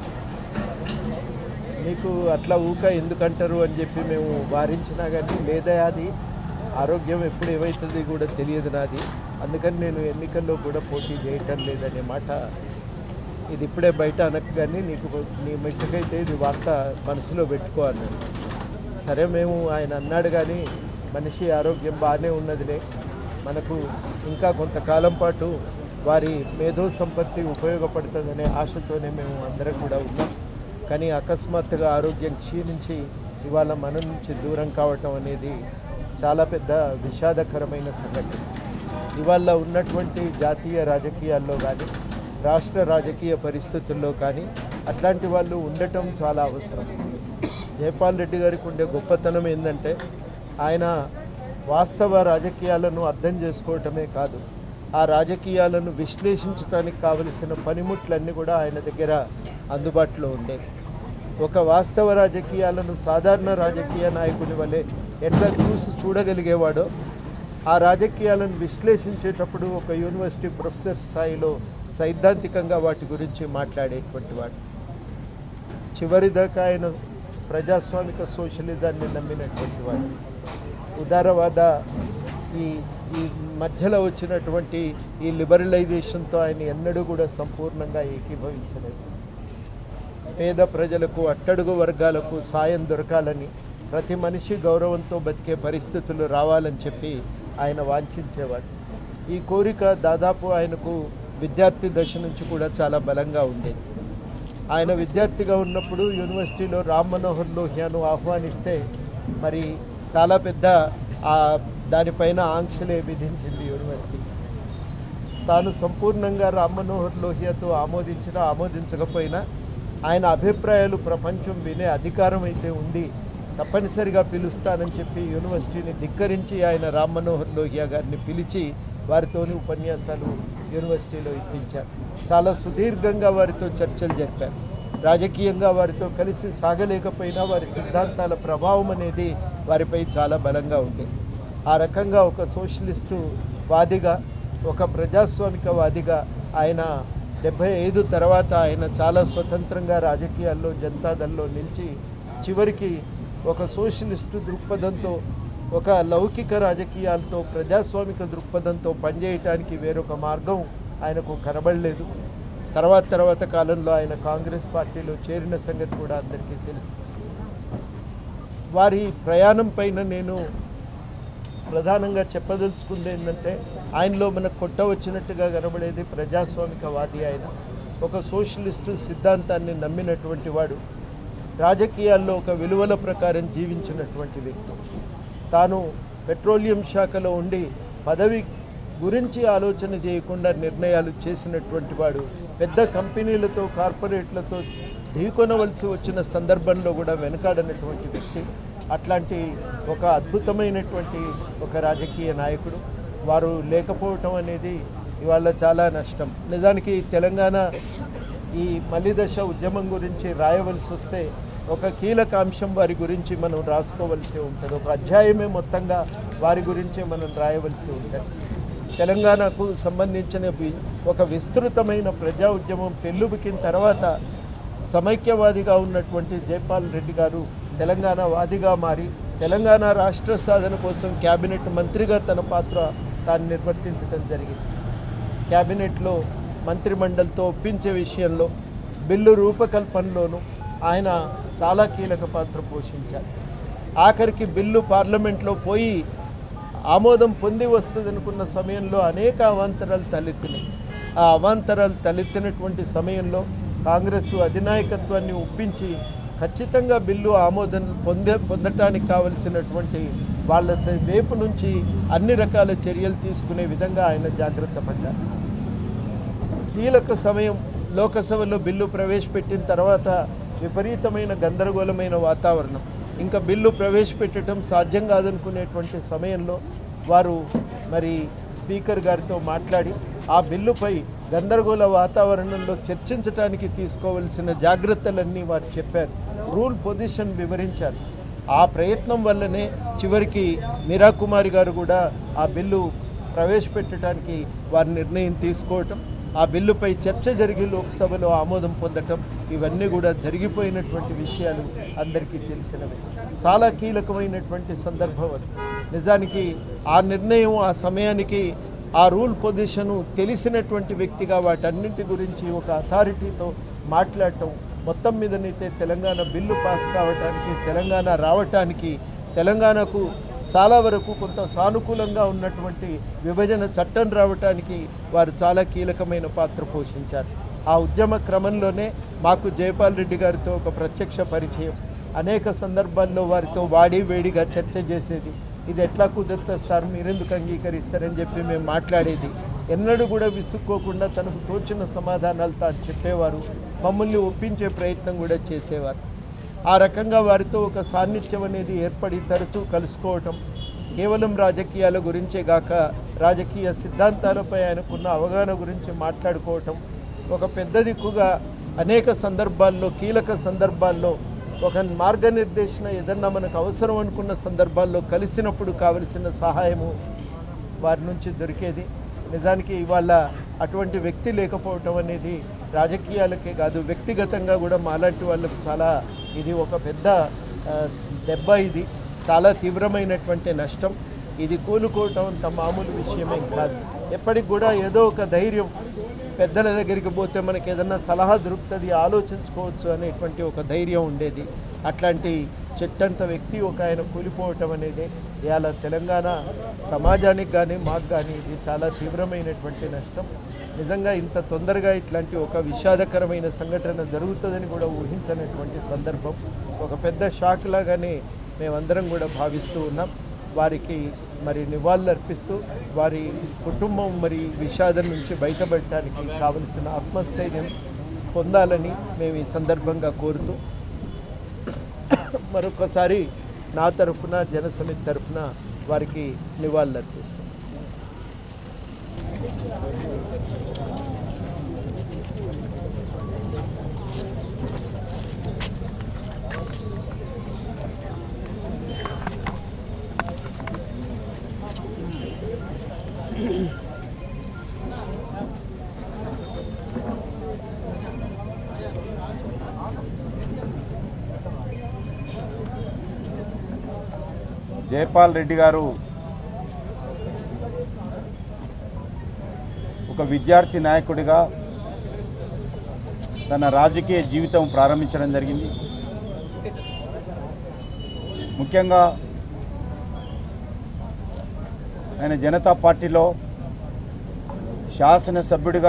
మీకు అట్లా ఊక ఎందుకంటారు అని చెప్పి మేము వారించినా కానీ లేదా అది ఆరోగ్యం ఎప్పుడు ఏమవుతుంది కూడా తెలియదు నాది అందుకని నేను ఎన్నికల్లో కూడా పోటీ చేయటం లేదనే మాట ఇది ఇప్పుడే బయట అనకు కానీ నీకు నీ మెట్టుకైతే ఇది వార్త మనసులో పెట్టుకో అన్నాడు సరే మేము ఆయన అన్నాడు కానీ మనిషి ఆరోగ్యం బాగానే ఉన్నదిలే మనకు ఇంకా కొంతకాలం పాటు వారి మేధో సంపత్తి ఉపయోగపడుతుందనే ఆశతోనే మేము అందరం కూడా ఉన్నాం కానీ అకస్మాత్తుగా ఆరోగ్యం క్షీణించి ఇవాళ మన నుంచి దూరం కావటం అనేది చాలా పెద్ద విషాదకరమైన సంఘటన ఇవాళ ఉన్నటువంటి జాతీయ రాజకీయాల్లో కానీ రాష్ట్ర రాజకీయ పరిస్థితుల్లో కానీ అట్లాంటి వాళ్ళు ఉండటం చాలా అవసరం జయపాల్ రెడ్డి గారికి ఉండే గొప్పతనం ఏంటంటే ఆయన వాస్తవ రాజకీయాలను అర్థం చేసుకోవటమే కాదు ఆ రాజకీయాలను విశ్లేషించడానికి కావలసిన పనిముట్లన్నీ కూడా ఆయన దగ్గర అందుబాటులో ఉండేవి ఒక వాస్తవ రాజకీయాలను సాధారణ రాజకీయ నాయకుని వలె ఎట్లా చూసి చూడగలిగేవాడో ఆ రాజకీయాలను విశ్లేషించేటప్పుడు ఒక యూనివర్సిటీ ప్రొఫెసర్ స్థాయిలో సైద్ధాంతికంగా వాటి గురించి మాట్లాడేటువంటి వాడు చివరిదాకా ఆయన ప్రజాస్వామిక సోషలిజాన్ని నమ్మినటువంటి వాడు ఉదారవాద ఈ ఈ మధ్యలో వచ్చినటువంటి ఈ లిబరలైజేషన్తో ఆయన ఎన్నడూ కూడా సంపూర్ణంగా ఏకీభవించలేదు పేద ప్రజలకు అట్టడుగు వర్గాలకు సాయం దొరకాలని ప్రతి మనిషి గౌరవంతో బతికే పరిస్థితులు రావాలని చెప్పి ఆయన వాంఛించేవాడు ఈ కోరిక దాదాపు ఆయనకు విద్యార్థి దశ నుంచి కూడా చాలా బలంగా ఉండేది ఆయన విద్యార్థిగా ఉన్నప్పుడు యూనివర్సిటీలో రామ్ మనోహర్ లోహియాను ఆహ్వానిస్తే మరి చాలా పెద్ద ఆ దానిపైన ఆంక్షలే విధించింది యూనివర్సిటీ తాను సంపూర్ణంగా రామ్ మనోహర్ లోహియాతో ఆమోదించినా ఆమోదించకపోయినా ఆయన అభిప్రాయాలు ప్రపంచం వినే అధికారం అయితే ఉంది తప్పనిసరిగా పిలుస్తానని చెప్పి యూనివర్సిటీని ధిక్కరించి ఆయన రామ్ మనోహర్ లోహియా గారిని పిలిచి వారితోని ఉపన్యాసాలు యూనివర్సిటీలో ఇప్పించారు చాలా సుదీర్ఘంగా వారితో చర్చలు జరిపారు రాజకీయంగా వారితో కలిసి సాగలేకపోయినా వారి సిద్ధాంతాల ప్రభావం అనేది వారిపై చాలా బలంగా ఉండేది ఆ రకంగా ఒక సోషలిస్టు వాదిగా ఒక ప్రజాస్వామికవాదిగా ఆయన డెబ్భై ఐదు తర్వాత ఆయన చాలా స్వతంత్రంగా రాజకీయాల్లో జనతాదళ్లో నిలిచి చివరికి ఒక సోషలిస్టు దృక్పథంతో ఒక లౌకిక రాజకీయాలతో ప్రజాస్వామిక దృక్పథంతో పనిచేయటానికి వేరొక మార్గం ఆయనకు కనబడలేదు తర్వాత తర్వాత కాలంలో ఆయన కాంగ్రెస్ పార్టీలో చేరిన సంగతి కూడా అందరికీ తెలుసు వారి ప్రయాణం పైన నేను ప్రధానంగా చెప్పదలుచుకుంది ఏంటంటే ఆయనలో మనకు కొట్ట వచ్చినట్టుగా కనబడేది ప్రజాస్వామికవాది ఆయన ఒక సోషలిస్టు సిద్ధాంతాన్ని నమ్మినటువంటి వాడు రాజకీయాల్లో ఒక విలువల ప్రకారం జీవించినటువంటి వ్యక్తి తాను పెట్రోలియం శాఖలో ఉండి పదవి గురించి ఆలోచన చేయకుండా నిర్ణయాలు చేసినటువంటి వాడు పెద్ద కంపెనీలతో కార్పొరేట్లతో ఢీకొనవలసి వచ్చిన సందర్భంలో కూడా వెనకాడనటువంటి వ్యక్తి అట్లాంటి ఒక అద్భుతమైనటువంటి ఒక రాజకీయ నాయకుడు వారు లేకపోవటం అనేది ఇవాళ చాలా నష్టం నిజానికి తెలంగాణ ఈ మలిదశ ఉద్యమం గురించి రాయవలసి వస్తే ఒక కీలక అంశం వారి గురించి మనం రాసుకోవలసి ఉంటుంది ఒక అధ్యాయమే మొత్తంగా వారి గురించే మనం రాయవలసి ఉంటుంది తెలంగాణకు సంబంధించిన వి- ఒక విస్తృతమైన ప్రజా ఉద్యమం పెళ్ళుబికిన తర్వాత సమైక్యవాదిగా ఉన్నటువంటి జైపాల్ రెడ్డి గారు తెలంగాణ వాదిగా మారి తెలంగాణ రాష్ట్ర సాధన కోసం క్యాబినెట్ మంత్రిగా తన పాత్ర తాను నిర్వర్తించడం జరిగింది క్యాబినెట్లో మంత్రిమండలితో ఒప్పించే విషయంలో బిల్లు రూపకల్పనలోనూ ఆయన చాలా కీలక పాత్ర పోషించారు ఆఖరికి బిల్లు పార్లమెంట్లో పోయి ఆమోదం పొంది వస్తుంది అనుకున్న సమయంలో అనేక అవాంతరాలు తలెత్తినాయి ఆ అవాంతరాలు తలెత్తినటువంటి సమయంలో కాంగ్రెస్ అధినాయకత్వాన్ని ఒప్పించి ఖచ్చితంగా బిల్లు ఆమోదం పొందే పొందటానికి కావలసినటువంటి వాళ్ళ వైపు నుంచి అన్ని రకాల చర్యలు తీసుకునే విధంగా ఆయన జాగ్రత్త పడ్డారు కీలక సమయం లోకసభలో బిల్లు ప్రవేశపెట్టిన తర్వాత విపరీతమైన గందరగోళమైన వాతావరణం ఇంకా బిల్లు ప్రవేశపెట్టడం సాధ్యం కాదనుకునేటువంటి సమయంలో వారు మరి స్పీకర్ గారితో మాట్లాడి ఆ బిల్లుపై గందరగోళ వాతావరణంలో చర్చించడానికి తీసుకోవలసిన జాగ్రత్తలన్నీ వారు చెప్పారు రూల్ పొజిషన్ వివరించారు ఆ ప్రయత్నం వల్లనే చివరికి మీరా కుమారి గారు కూడా ఆ బిల్లు ప్రవేశపెట్టడానికి వారి నిర్ణయం తీసుకోవటం ఆ బిల్లుపై చర్చ జరిగి లోక్సభలో ఆమోదం పొందటం ఇవన్నీ కూడా జరిగిపోయినటువంటి విషయాలు అందరికీ తెలిసినవే చాలా కీలకమైనటువంటి సందర్భం అది నిజానికి ఆ నిర్ణయం ఆ సమయానికి ఆ రూల్ పొజిషను తెలిసినటువంటి వ్యక్తిగా వాటన్నింటి గురించి ఒక అథారిటీతో మాట్లాడటం మొత్తం మీదనైతే తెలంగాణ బిల్లు పాస్ కావటానికి తెలంగాణ రావటానికి తెలంగాణకు చాలా వరకు కొంత సానుకూలంగా ఉన్నటువంటి విభజన చట్టం రావటానికి వారు చాలా కీలకమైన పాత్ర పోషించారు ఆ ఉద్యమ క్రమంలోనే మాకు జయపాల్ రెడ్డి గారితో ఒక ప్రత్యక్ష పరిచయం అనేక సందర్భాల్లో వారితో వాడి వేడిగా చర్చ చేసేది ఇది ఎట్లా కుదురుతుంది సార్ మీరెందుకు అంగీకరిస్తారని చెప్పి మేము మాట్లాడేది ఎన్నడూ కూడా విసుక్కోకుండా తనకు తోచిన సమాధానాలు తాను చెప్పేవారు మమ్మల్ని ఒప్పించే ప్రయత్నం కూడా చేసేవారు ఆ రకంగా వారితో ఒక సాన్నిధ్యం అనేది ఏర్పడి తరచూ కలుసుకోవటం కేవలం రాజకీయాల గురించే గాక రాజకీయ సిద్ధాంతాలపై ఆయనకున్న అవగాహన గురించి మాట్లాడుకోవటం ఒక పెద్ద దిక్కుగా అనేక సందర్భాల్లో కీలక సందర్భాల్లో ఒక మార్గనిర్దేశన ఏదన్నా మనకు అవసరం అనుకున్న సందర్భాల్లో కలిసినప్పుడు కావలసిన సహాయము వారి నుంచి దొరికేది నిజానికి ఇవాళ అటువంటి వ్యక్తి లేకపోవటం అనేది రాజకీయాలకే కాదు వ్యక్తిగతంగా కూడా మాలాంటి వాళ్ళకు చాలా ఇది ఒక పెద్ద ఆ, దెబ్బ ఇది చాలా తీవ్రమైనటువంటి నష్టం ఇది కూలుకోవటం అంత మామూలు విషయమే కాదు ఎప్పటికి కూడా ఏదో ఒక ధైర్యం పెద్దల దగ్గరికి పోతే మనకి ఏదన్నా సలహా దొరుకుతుంది ఆలోచించుకోవచ్చు అనేటువంటి ఒక ధైర్యం ఉండేది అట్లాంటి చెట్టంత వ్యక్తి ఒక ఆయన కూలిపోవటం అనేది ఇవాళ తెలంగాణ సమాజానికి కానీ మాకు కానీ ఇది చాలా తీవ్రమైనటువంటి నష్టం నిజంగా ఇంత తొందరగా ఇట్లాంటి ఒక విషాదకరమైన సంఘటన జరుగుతుందని కూడా ఊహించనటువంటి సందర్భం ఒక పెద్ద షాక్ లాగానే మేమందరం కూడా భావిస్తూ ఉన్నాం వారికి మరి నివాళులు అర్పిస్తూ వారి కుటుంబం మరి విషాదం నుంచి బయటపడటానికి కావలసిన ఆత్మస్థైర్యం పొందాలని మేము ఈ సందర్భంగా కోరుతూ మరొకసారి నా తరఫున జనసమితి తరఫున వారికి నివాళులు అర్పిస్తాం జయపాల్ రెడ్డి గారు ఒక విద్యార్థి నాయకుడిగా తన రాజకీయ జీవితం ప్రారంభించడం జరిగింది ముఖ్యంగా ఆయన జనతా పార్టీలో శాసనసభ్యుడిగా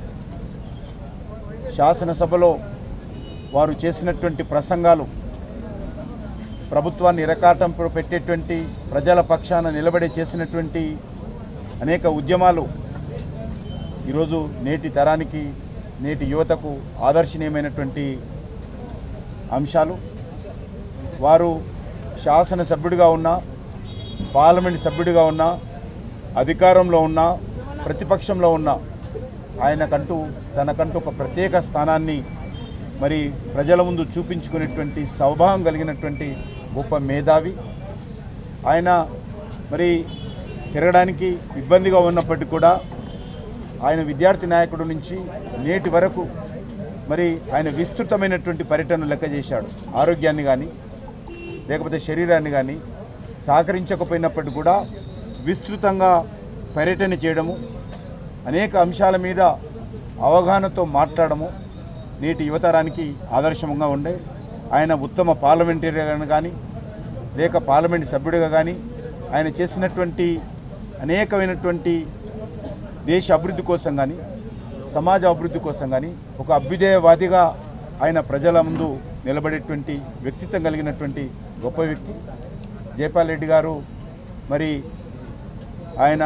శాసనసభలో వారు చేసినటువంటి ప్రసంగాలు ప్రభుత్వాన్ని ఇరకాటం పెట్టేటువంటి ప్రజల పక్షాన నిలబడి చేసినటువంటి అనేక ఉద్యమాలు ఈరోజు నేటి తరానికి నేటి యువతకు ఆదర్శనీయమైనటువంటి అంశాలు వారు శాసనసభ్యుడిగా ఉన్నా పార్లమెంట్ సభ్యుడిగా ఉన్నా అధికారంలో ఉన్నా ప్రతిపక్షంలో ఉన్నా ఆయనకంటూ తనకంటూ ఒక ప్రత్యేక స్థానాన్ని మరి ప్రజల ముందు చూపించుకునేటువంటి స్వభావం కలిగినటువంటి గొప్ప మేధావి ఆయన మరి తిరగడానికి ఇబ్బందిగా ఉన్నప్పటికీ కూడా ఆయన విద్యార్థి నాయకుడు నుంచి నేటి వరకు మరి ఆయన విస్తృతమైనటువంటి పర్యటన లెక్క చేశాడు ఆరోగ్యాన్ని కానీ లేకపోతే శరీరాన్ని కానీ సహకరించకపోయినప్పటికీ కూడా విస్తృతంగా పర్యటన చేయడము అనేక అంశాల మీద అవగాహనతో మాట్లాడము నేటి యువతరానికి ఆదర్శంగా ఉండే ఆయన ఉత్తమ పార్లమెంటేరియన్ కానీ లేక పార్లమెంట్ సభ్యుడిగా కానీ ఆయన చేసినటువంటి అనేకమైనటువంటి దేశ అభివృద్ధి కోసం కానీ సమాజ అభివృద్ధి కోసం కానీ ఒక అభ్యుదయవాదిగా ఆయన ప్రజల ముందు నిలబడేటువంటి వ్యక్తిత్వం కలిగినటువంటి గొప్ప వ్యక్తి జయపాల్ రెడ్డి గారు మరి ఆయన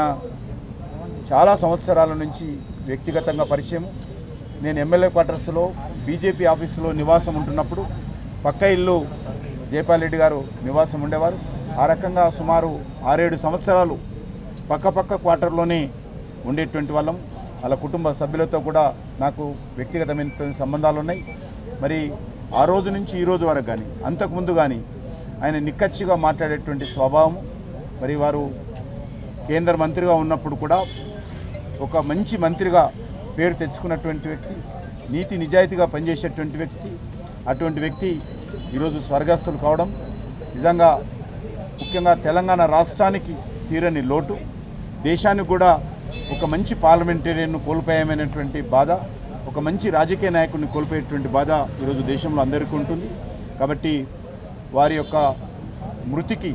చాలా సంవత్సరాల నుంచి వ్యక్తిగతంగా పరిచయం నేను ఎమ్మెల్యే క్వార్టర్స్లో బీజేపీ ఆఫీసులో నివాసం ఉంటున్నప్పుడు పక్క ఇల్లు జయపాల్ రెడ్డి గారు నివాసం ఉండేవారు ఆ రకంగా సుమారు ఆరేడు సంవత్సరాలు పక్క పక్క క్వార్టర్లోనే ఉండేటువంటి వాళ్ళం వాళ్ళ కుటుంబ సభ్యులతో కూడా నాకు వ్యక్తిగతమైనటువంటి సంబంధాలు ఉన్నాయి మరి ఆ రోజు నుంచి ఈ రోజు వరకు కానీ అంతకుముందు కానీ ఆయన నిక్కచ్చిగా మాట్లాడేటువంటి స్వభావం మరి వారు కేంద్ర మంత్రిగా ఉన్నప్పుడు కూడా ఒక మంచి మంత్రిగా పేరు తెచ్చుకున్నటువంటి వ్యక్తి నీతి నిజాయితీగా పనిచేసేటువంటి వ్యక్తి అటువంటి వ్యక్తి ఈరోజు స్వర్గస్థులు కావడం నిజంగా ముఖ్యంగా తెలంగాణ రాష్ట్రానికి తీరని లోటు దేశానికి కూడా ఒక మంచి పార్లమెంటేరియన్ను కోల్పోయామనేటువంటి బాధ ఒక మంచి రాజకీయ నాయకుడిని కోల్పోయేటువంటి బాధ ఈరోజు దేశంలో అందరికీ ఉంటుంది కాబట్టి వారి యొక్క మృతికి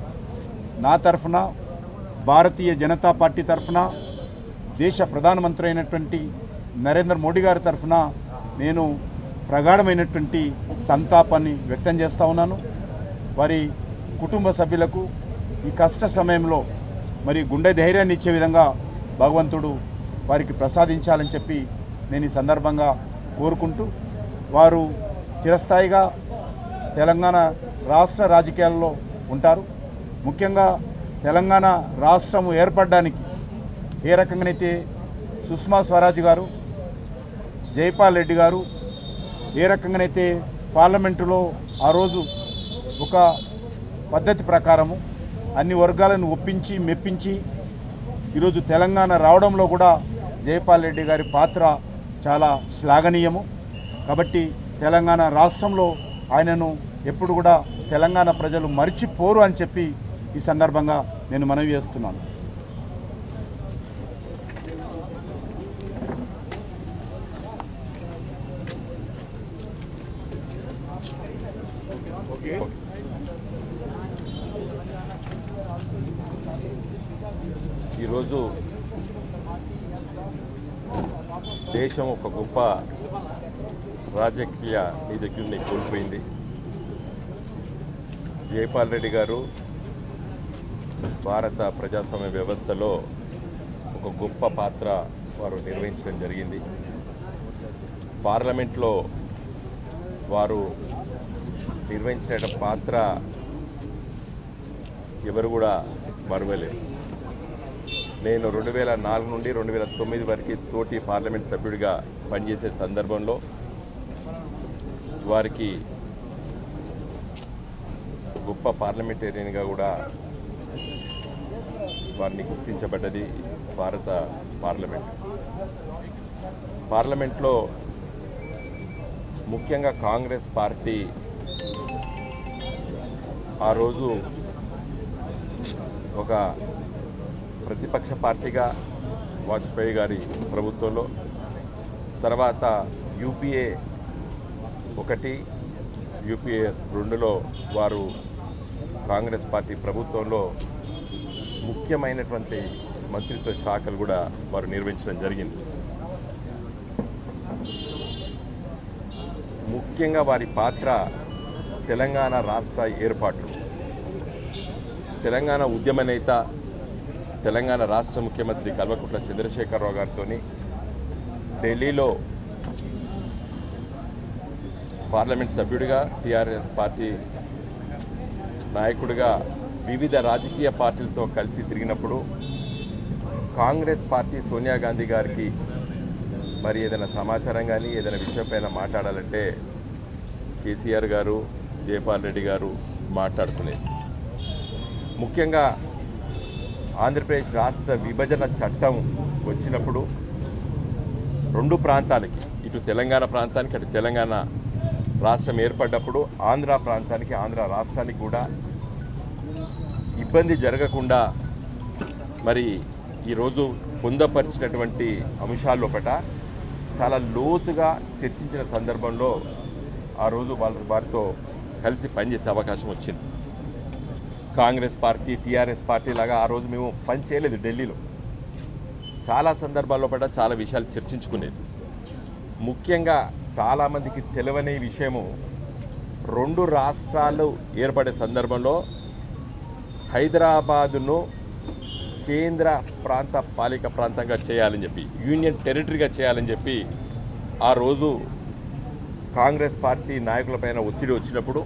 నా తరఫున భారతీయ జనతా పార్టీ తరఫున దేశ ప్రధానమంత్రి అయినటువంటి నరేంద్ర మోడీ గారి తరఫున నేను ప్రగాఢమైనటువంటి సంతాపాన్ని వ్యక్తం చేస్తూ ఉన్నాను వారి కుటుంబ సభ్యులకు ఈ కష్ట సమయంలో మరి గుండె ధైర్యాన్ని ఇచ్చే విధంగా భగవంతుడు వారికి ప్రసాదించాలని చెప్పి నేను ఈ సందర్భంగా కోరుకుంటూ వారు చిరస్థాయిగా తెలంగాణ రాష్ట్ర రాజకీయాల్లో ఉంటారు ముఖ్యంగా తెలంగాణ రాష్ట్రం ఏర్పడడానికి ఏ రకంగానైతే సుష్మా స్వరాజ్ గారు జైపాల్ రెడ్డి గారు ఏ రకంగానైతే పార్లమెంటులో ఆ రోజు ఒక పద్ధతి ప్రకారము అన్ని వర్గాలను ఒప్పించి మెప్పించి ఈరోజు తెలంగాణ రావడంలో కూడా జయపాల్ రెడ్డి గారి పాత్ర చాలా శ్లాఘనీయము కాబట్టి తెలంగాణ రాష్ట్రంలో ఆయనను ఎప్పుడు కూడా తెలంగాణ ప్రజలు మర్చిపోరు అని చెప్పి ఈ సందర్భంగా నేను మనవి చేస్తున్నాను ఓకే ఈరోజు దేశం ఒక గొప్ప రాజకీయ నిధుని కోల్పోయింది జయపాల్ రెడ్డి గారు భారత ప్రజాస్వామ్య వ్యవస్థలో ఒక గొప్ప పాత్ర వారు నిర్వహించడం జరిగింది పార్లమెంట్లో వారు నిర్వహించిన పాత్ర ఎవరు కూడా మరవలేరు నేను రెండు వేల నాలుగు నుండి రెండు వేల తొమ్మిది వరకు తోటి పార్లమెంట్ సభ్యుడిగా పనిచేసే సందర్భంలో వారికి గొప్ప పార్లమెంటేరియన్గా కూడా వారిని గుర్తించబడ్డది భారత పార్లమెంట్ పార్లమెంట్లో ముఖ్యంగా కాంగ్రెస్ పార్టీ ఆ రోజు ఒక ప్రతిపక్ష పార్టీగా వాజ్పేయి గారి ప్రభుత్వంలో తర్వాత యూపీఏ ఒకటి యూపీఏ రెండులో వారు కాంగ్రెస్ పార్టీ ప్రభుత్వంలో ముఖ్యమైనటువంటి మంత్రిత్వ శాఖలు కూడా వారు నిర్వహించడం జరిగింది ముఖ్యంగా వారి పాత్ర తెలంగాణ రాష్ట్ర ఏర్పాటు తెలంగాణ ఉద్యమ నేత తెలంగాణ రాష్ట్ర ముఖ్యమంత్రి కల్వకుంట్ల చంద్రశేఖరరావు గారితో ఢిల్లీలో పార్లమెంట్ సభ్యుడిగా టీఆర్ఎస్ పార్టీ నాయకుడిగా వివిధ రాజకీయ పార్టీలతో కలిసి తిరిగినప్పుడు కాంగ్రెస్ పార్టీ సోనియా గాంధీ గారికి మరి ఏదైనా సమాచారం కానీ ఏదైనా విషయంపైన మాట్లాడాలంటే కేసీఆర్ గారు జయపాల్ రెడ్డి గారు మాట్లాడుకునేది ముఖ్యంగా ఆంధ్రప్రదేశ్ రాష్ట్ర విభజన చట్టం వచ్చినప్పుడు రెండు ప్రాంతాలకి ఇటు తెలంగాణ ప్రాంతానికి అటు తెలంగాణ రాష్ట్రం ఏర్పడ్డప్పుడు ఆంధ్ర ప్రాంతానికి ఆంధ్ర రాష్ట్రానికి కూడా ఇబ్బంది జరగకుండా మరి ఈరోజు పొందపరిచినటువంటి అంశాల్లోపట చాలా లోతుగా చర్చించిన సందర్భంలో ఆ రోజు వాళ్ళ వారితో కలిసి పనిచేసే అవకాశం వచ్చింది కాంగ్రెస్ పార్టీ టీఆర్ఎస్ పార్టీ లాగా ఆ రోజు మేము పని చేయలేదు ఢిల్లీలో చాలా సందర్భాల్లో పట్ల చాలా విషయాలు చర్చించుకునేది ముఖ్యంగా చాలామందికి తెలియని విషయము రెండు రాష్ట్రాలు ఏర్పడే సందర్భంలో హైదరాబాదును కేంద్ర ప్రాంత పాలిక ప్రాంతంగా చేయాలని చెప్పి యూనియన్ టెరిటరీగా చేయాలని చెప్పి ఆ రోజు కాంగ్రెస్ పార్టీ నాయకులపైన ఒత్తిడి వచ్చినప్పుడు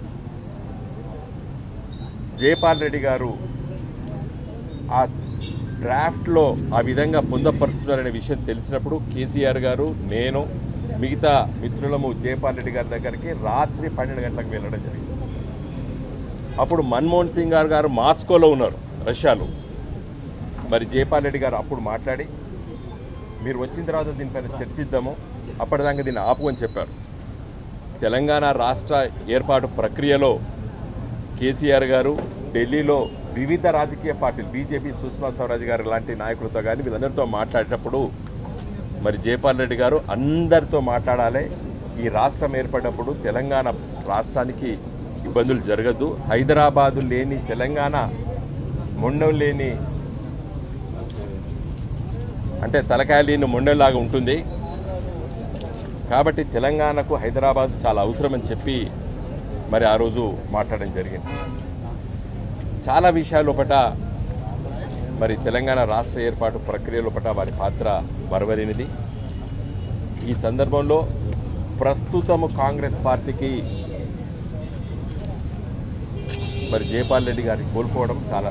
జయపాల్ రెడ్డి గారు ఆ డ్రాఫ్ట్లో ఆ విధంగా పొందపరుస్తున్నారనే విషయం తెలిసినప్పుడు కేసీఆర్ గారు నేను మిగతా మిత్రులము జయపాల్ రెడ్డి గారి దగ్గరికి రాత్రి పన్నెండు గంటలకు వెళ్ళడం జరిగింది అప్పుడు మన్మోహన్ సింగ్ గారు గారు మాస్కోలో ఉన్నారు రష్యాలో మరి జయపాల్ రెడ్డి గారు అప్పుడు మాట్లాడి మీరు వచ్చిన తర్వాత దీనిపైన చర్చిద్దాము అప్పటిదాకా దీన్ని ఆపు అని చెప్పారు తెలంగాణ రాష్ట్ర ఏర్పాటు ప్రక్రియలో కేసీఆర్ గారు ఢిల్లీలో వివిధ రాజకీయ పార్టీలు బీజేపీ సుష్మా స్వరాజ్ గారు లాంటి నాయకులతో కానీ వీళ్ళందరితో మాట్లాడేటప్పుడు మరి జయపాల్ రెడ్డి గారు అందరితో మాట్లాడాలి ఈ రాష్ట్రం ఏర్పడినప్పుడు తెలంగాణ రాష్ట్రానికి ఇబ్బందులు జరగద్దు హైదరాబాదు లేని తెలంగాణ మొండం లేని అంటే తలకాయ లేని మొండెంలాగా ఉంటుంది కాబట్టి తెలంగాణకు హైదరాబాద్ చాలా అవసరమని చెప్పి మరి ఆ రోజు మాట్లాడడం జరిగింది చాలా విషయాల లోపట మరి తెలంగాణ రాష్ట్ర ఏర్పాటు ప్రక్రియ లోపట వారి పాత్ర మరవలేనిది ఈ సందర్భంలో ప్రస్తుతము కాంగ్రెస్ పార్టీకి మరి జయపాల్ రెడ్డి గారిని కోల్పోవడం చాలా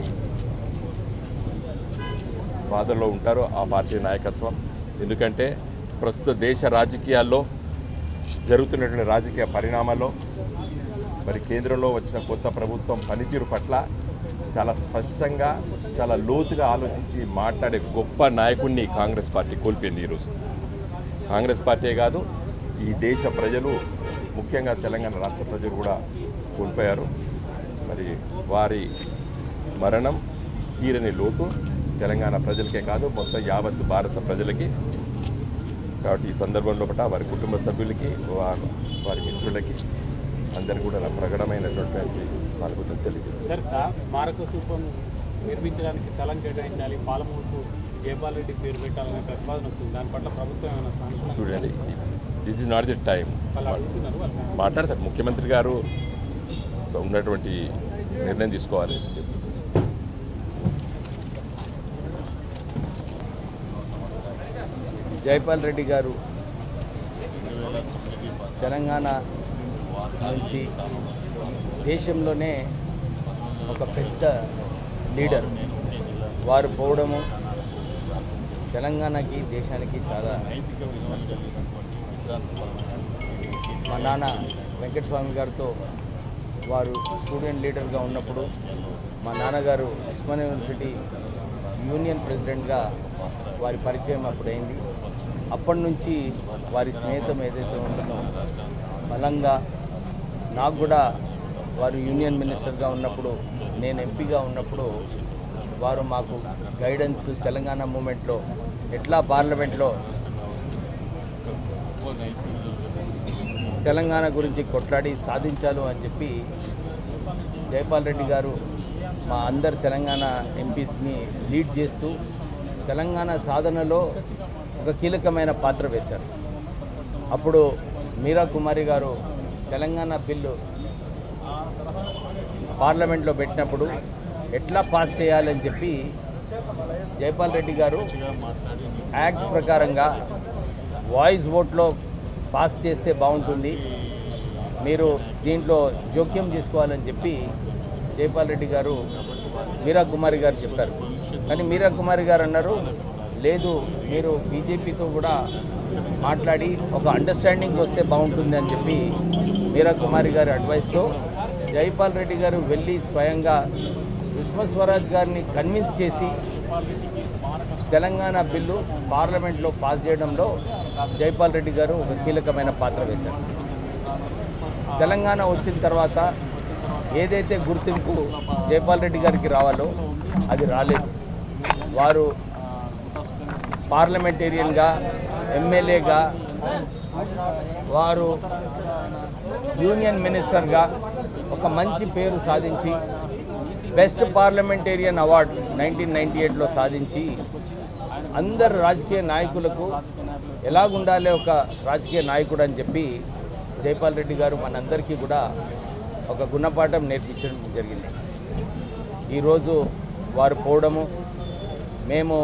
బాధల్లో ఉంటారు ఆ పార్టీ నాయకత్వం ఎందుకంటే ప్రస్తుత దేశ రాజకీయాల్లో జరుగుతున్నటువంటి రాజకీయ పరిణామాల్లో మరి కేంద్రంలో వచ్చిన కొత్త ప్రభుత్వం పనితీరు పట్ల చాలా స్పష్టంగా చాలా లోతుగా ఆలోచించి మాట్లాడే గొప్ప నాయకుడిని కాంగ్రెస్ పార్టీ కోల్పోయింది ఈరోజు కాంగ్రెస్ పార్టీ కాదు ఈ దేశ ప్రజలు ముఖ్యంగా తెలంగాణ రాష్ట్ర ప్రజలు కూడా కోల్పోయారు మరి వారి మరణం తీరని లోటు తెలంగాణ ప్రజలకే కాదు మొత్తం యావత్ భారత ప్రజలకి కాబట్టి ఈ సందర్భంలో పట వారి కుటుంబ సభ్యులకి వారి వారి మిత్రులకి అందరికీ కూడా నా ప్రకటమైనటువంటి సానుభూతిని తెలియజేస్తాను సార్ సా- స్మారక స్థూపం నిర్మించడానికి స్థలం కేటాయించాలి పాలమూరుకు జయపాల్ రెడ్డి పేరు పెట్టాలనే ప్రతిపాదన వస్తుంది దాని పట్ల ప్రభుత్వం ఏమైనా సానుకూలంగా చూడండి this is not the time వాళ్ళు అడుగుతున్నారు వాళ్ళు మాట్లాడతారు ముఖ్యమంత్రి గారు ఉన్నటువంటి నిర్ణయం తీసుకోవాలి జైపాల్ రెడ్డి గారు తెలంగాణ నుంచి దేశంలోనే ఒక పెద్ద లీడర్ వారు పోవడము తెలంగాణకి దేశానికి చాలా నష్టం మా నాన్న వెంకటస్వామి గారితో వారు స్టూడెంట్ లీడర్గా ఉన్నప్పుడు మా నాన్నగారు ఉస్మాన్ యూనివర్సిటీ యూనియన్ ప్రెసిడెంట్గా వారి పరిచయం అప్పుడైంది అప్పటి నుంచి వారి స్నేహితం ఏదైతే ఉంటుందో బలంగా నాకు కూడా వారు యూనియన్ మినిస్టర్గా ఉన్నప్పుడు నేను ఎంపీగా ఉన్నప్పుడు వారు మాకు గైడెన్స్ తెలంగాణ మూమెంట్లో ఎట్లా పార్లమెంట్లో తెలంగాణ గురించి కొట్లాడి సాధించాలి అని చెప్పి జయపాల్ రెడ్డి గారు మా అందరు తెలంగాణ ఎంపీస్ని లీడ్ చేస్తూ తెలంగాణ సాధనలో ఒక కీలకమైన పాత్ర వేశారు అప్పుడు మీరా కుమారి గారు తెలంగాణ బిల్లు పార్లమెంట్లో పెట్టినప్పుడు ఎట్లా పాస్ చేయాలని చెప్పి జైపాల్ రెడ్డి గారు యాక్ట్ ప్రకారంగా వాయిస్ ఓట్లో పాస్ చేస్తే బాగుంటుంది మీరు దీంట్లో జోక్యం చేసుకోవాలని చెప్పి జైపాల్ రెడ్డి గారు మీరా కుమారి గారు చెప్పారు కానీ మీరా కుమారి గారు అన్నారు లేదు మీరు బీజేపీతో కూడా మాట్లాడి ఒక అండర్స్టాండింగ్ వస్తే బాగుంటుంది అని చెప్పి మీరా కుమారి గారి అడ్వైస్తో జైపాల్ రెడ్డి గారు వెళ్ళి స్వయంగా సుష్మా స్వరాజ్ గారిని కన్విన్స్ చేసి తెలంగాణ బిల్లు పార్లమెంట్లో పాస్ చేయడంలో జైపాల్ రెడ్డి గారు ఒక కీలకమైన పాత్ర వేశారు తెలంగాణ వచ్చిన తర్వాత ఏదైతే గుర్తింపు జైపాల్ రెడ్డి గారికి రావాలో అది రాలేదు వారు పార్లమెంటేరియన్గా ఎమ్మెల్యేగా వారు యూనియన్ మినిస్టర్గా ఒక మంచి పేరు సాధించి best parliamentarian award nineteen ninety ఎయిట్లో సాధించి అందరు రాజకీయ నాయకులకు ఎలాగుండాలి ఒక రాజకీయ నాయకుడు అని చెప్పి జైపాల్ రెడ్డి గారు మనందరికీ కూడా ఒక గుణపాఠం నేర్పించడం జరిగింది ఈరోజు వారు పోవడము మేము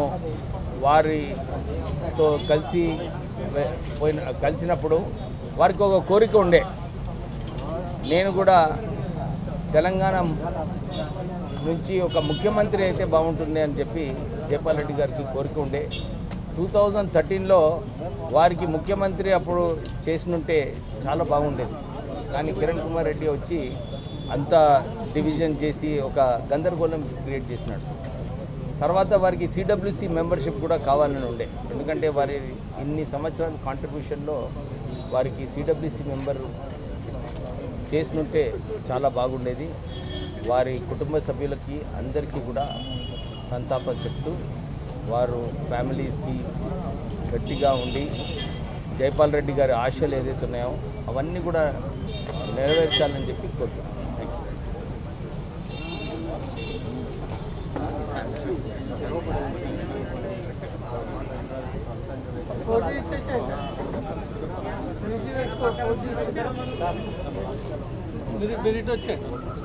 వారితో కలిసి వె- పోయిన కలిసినప్పుడు వారికి ఒక కోరిక ఉండే నేను కూడా తెలంగాణ నుంచి ఒక ముఖ్యమంత్రి అయితే బాగుంటుంది అని చెప్పి జయపాల్ రెడ్డి గారికి కోరిక ఉండే టూ థౌజండ్ థర్టీన్లో వారికి ముఖ్యమంత్రి అప్పుడు చేసినుంటే చాలా బాగుండేది కానీ కిరణ్ కుమార్ రెడ్డి వచ్చి అంత డివిజన్ చేసి ఒక గందరగోళం క్రియేట్ చేసినాడు తర్వాత వారికి సిడబ్ల్యూసి మెంబర్షిప్ కూడా కావాలని ఉండే ఎందుకంటే వారి ఇన్ని సంవత్సరాల కాంట్రిబ్యూషన్లో వారికి సిడబ్ల్యూసి మెంబర్ చేసినుంటే చాలా బాగుండేది వారి కుటుంబ సభ్యులకి అందరికీ కూడా సంతాపం చెప్తూ వారు ఫ్యామిలీస్కి గట్టిగా ఉండి జైపాల్ రెడ్డి గారి ఆశలు ఏదైతే ఉన్నాయో అవన్నీ కూడా నెరవేర్చాలని చెప్పి కోరుతున్నాను థ్యాంక్ యూ మీరు ఇటు వచ్చేయండి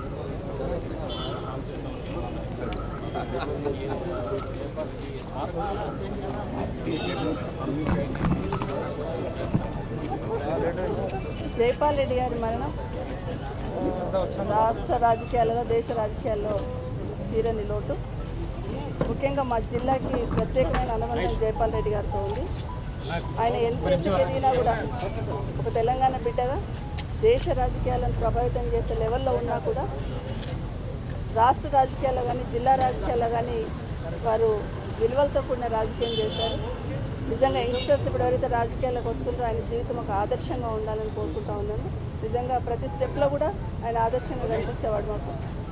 జైపాల్ రెడ్డి గారి మరణం రాష్ట్ర రాజకీయాలలో దేశ రాజకీయాల్లో తీరని లోటు ముఖ్యంగా మా జిల్లాకి ప్రత్యేకమైన అనుబంధం జైపాల్ రెడ్డి గారితో ఉంది ఆయన ఎంత ఎత్తు ఎదిగినా కూడా ఒక తెలంగాణ బిడ్డగా దేశ రాజకీయాలను ప్రభావితం చేసే లెవెల్లో ఉన్నా కూడా రాష్ట్ర రాజకీయాల్లో కానీ జిల్లా రాజకీయాల్లో కానీ వారు విలువలతో కూడిన రాజకీయం చేశారు నిజంగా యంగ్స్టర్స్ ఇప్పుడు ఎవరైతే రాజకీయాలకు వస్తున్నారో ఆయన జీవితం ఒక ఆదర్శంగా ఉండాలని కోరుకుంటా ఉన్నాను నిజంగా ప్రతి స్టెప్లో కూడా ఆయన ఆదర్శంగా కనిపించేవాడు మాకు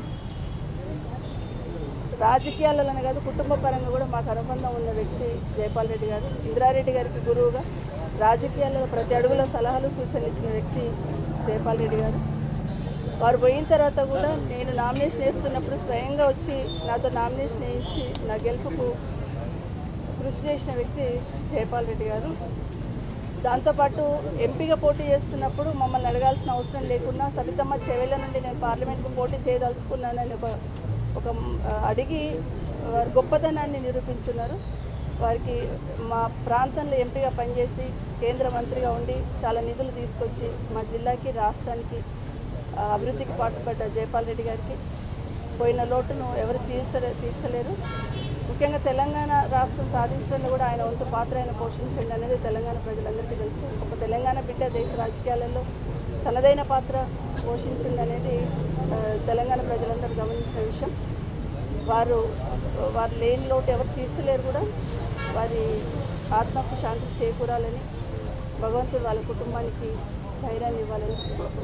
రాజకీయాలలోనే కాదు కుటుంబ పరంగా కూడా మాకు అనుబంధం ఉన్న వ్యక్తి జయపాల్ రెడ్డి గారు ఇందిరారెడ్డి గారికి గురువుగా రాజకీయాల్లో ప్రతి అడుగులో సలహాలు సూచనలు ఇచ్చిన వ్యక్తి జయపాల్ రెడ్డి గారు వారు పోయిన తర్వాత కూడా నేను నామినేషన్ వేస్తున్నప్పుడు స్వయంగా వచ్చి నాతో నామినేషన్ వేయించి నా గెలుపుకు కృషి చేసిన వ్యక్తి జయపాల్ రెడ్డి గారు దాంతోపాటు ఎంపీగా పోటీ చేస్తున్నప్పుడు మమ్మల్ని అడగాల్సిన అవసరం లేకుండా సబితమ్మ చెవెళ్ళ నుండి నేను పార్లమెంట్కు పోటీ చేయదలుచుకున్నానని ఒక ఒక ఆ, అడిగి వారి గొప్పతనాన్ని నిరూపించున్నారు వారికి మా ప్రాంతంలో ఎంపీగా పనిచేసి కేంద్ర మంత్రిగా ఉండి చాలా నిధులు తీసుకొచ్చి మా జిల్లాకి రాష్ట్రానికి ఆ, అభివృద్ధికి పాటుపడ్డ జయపాల్ రెడ్డి గారికి పోయిన లోటును ఎవరు తీర్చలే తీర్చలేరు ముఖ్యంగా తెలంగాణ రాష్ట్రం సాధించడంలో కూడా ఆయన వంతు పాత్ర ఆయన పోషించండి అనేది తెలంగాణ ప్రజలందరికీ తెలుసు ఒక తెలంగాణ బిడ్డ దేశ రాజకీయాలలో తనదైన పాత్ర పోషించింది అనేది ఆ, తెలంగాణ ప్రజలందరూ గమనించిన విషయం వారు వారు లేని లోటు ఎవరు తీర్చలేరు కూడా వారి ఆత్మకు శాంతి చేకూరాలని భగవంతుడు వాళ్ళ కుటుంబానికి ధైర్యాన్ని ఇవ్వాలని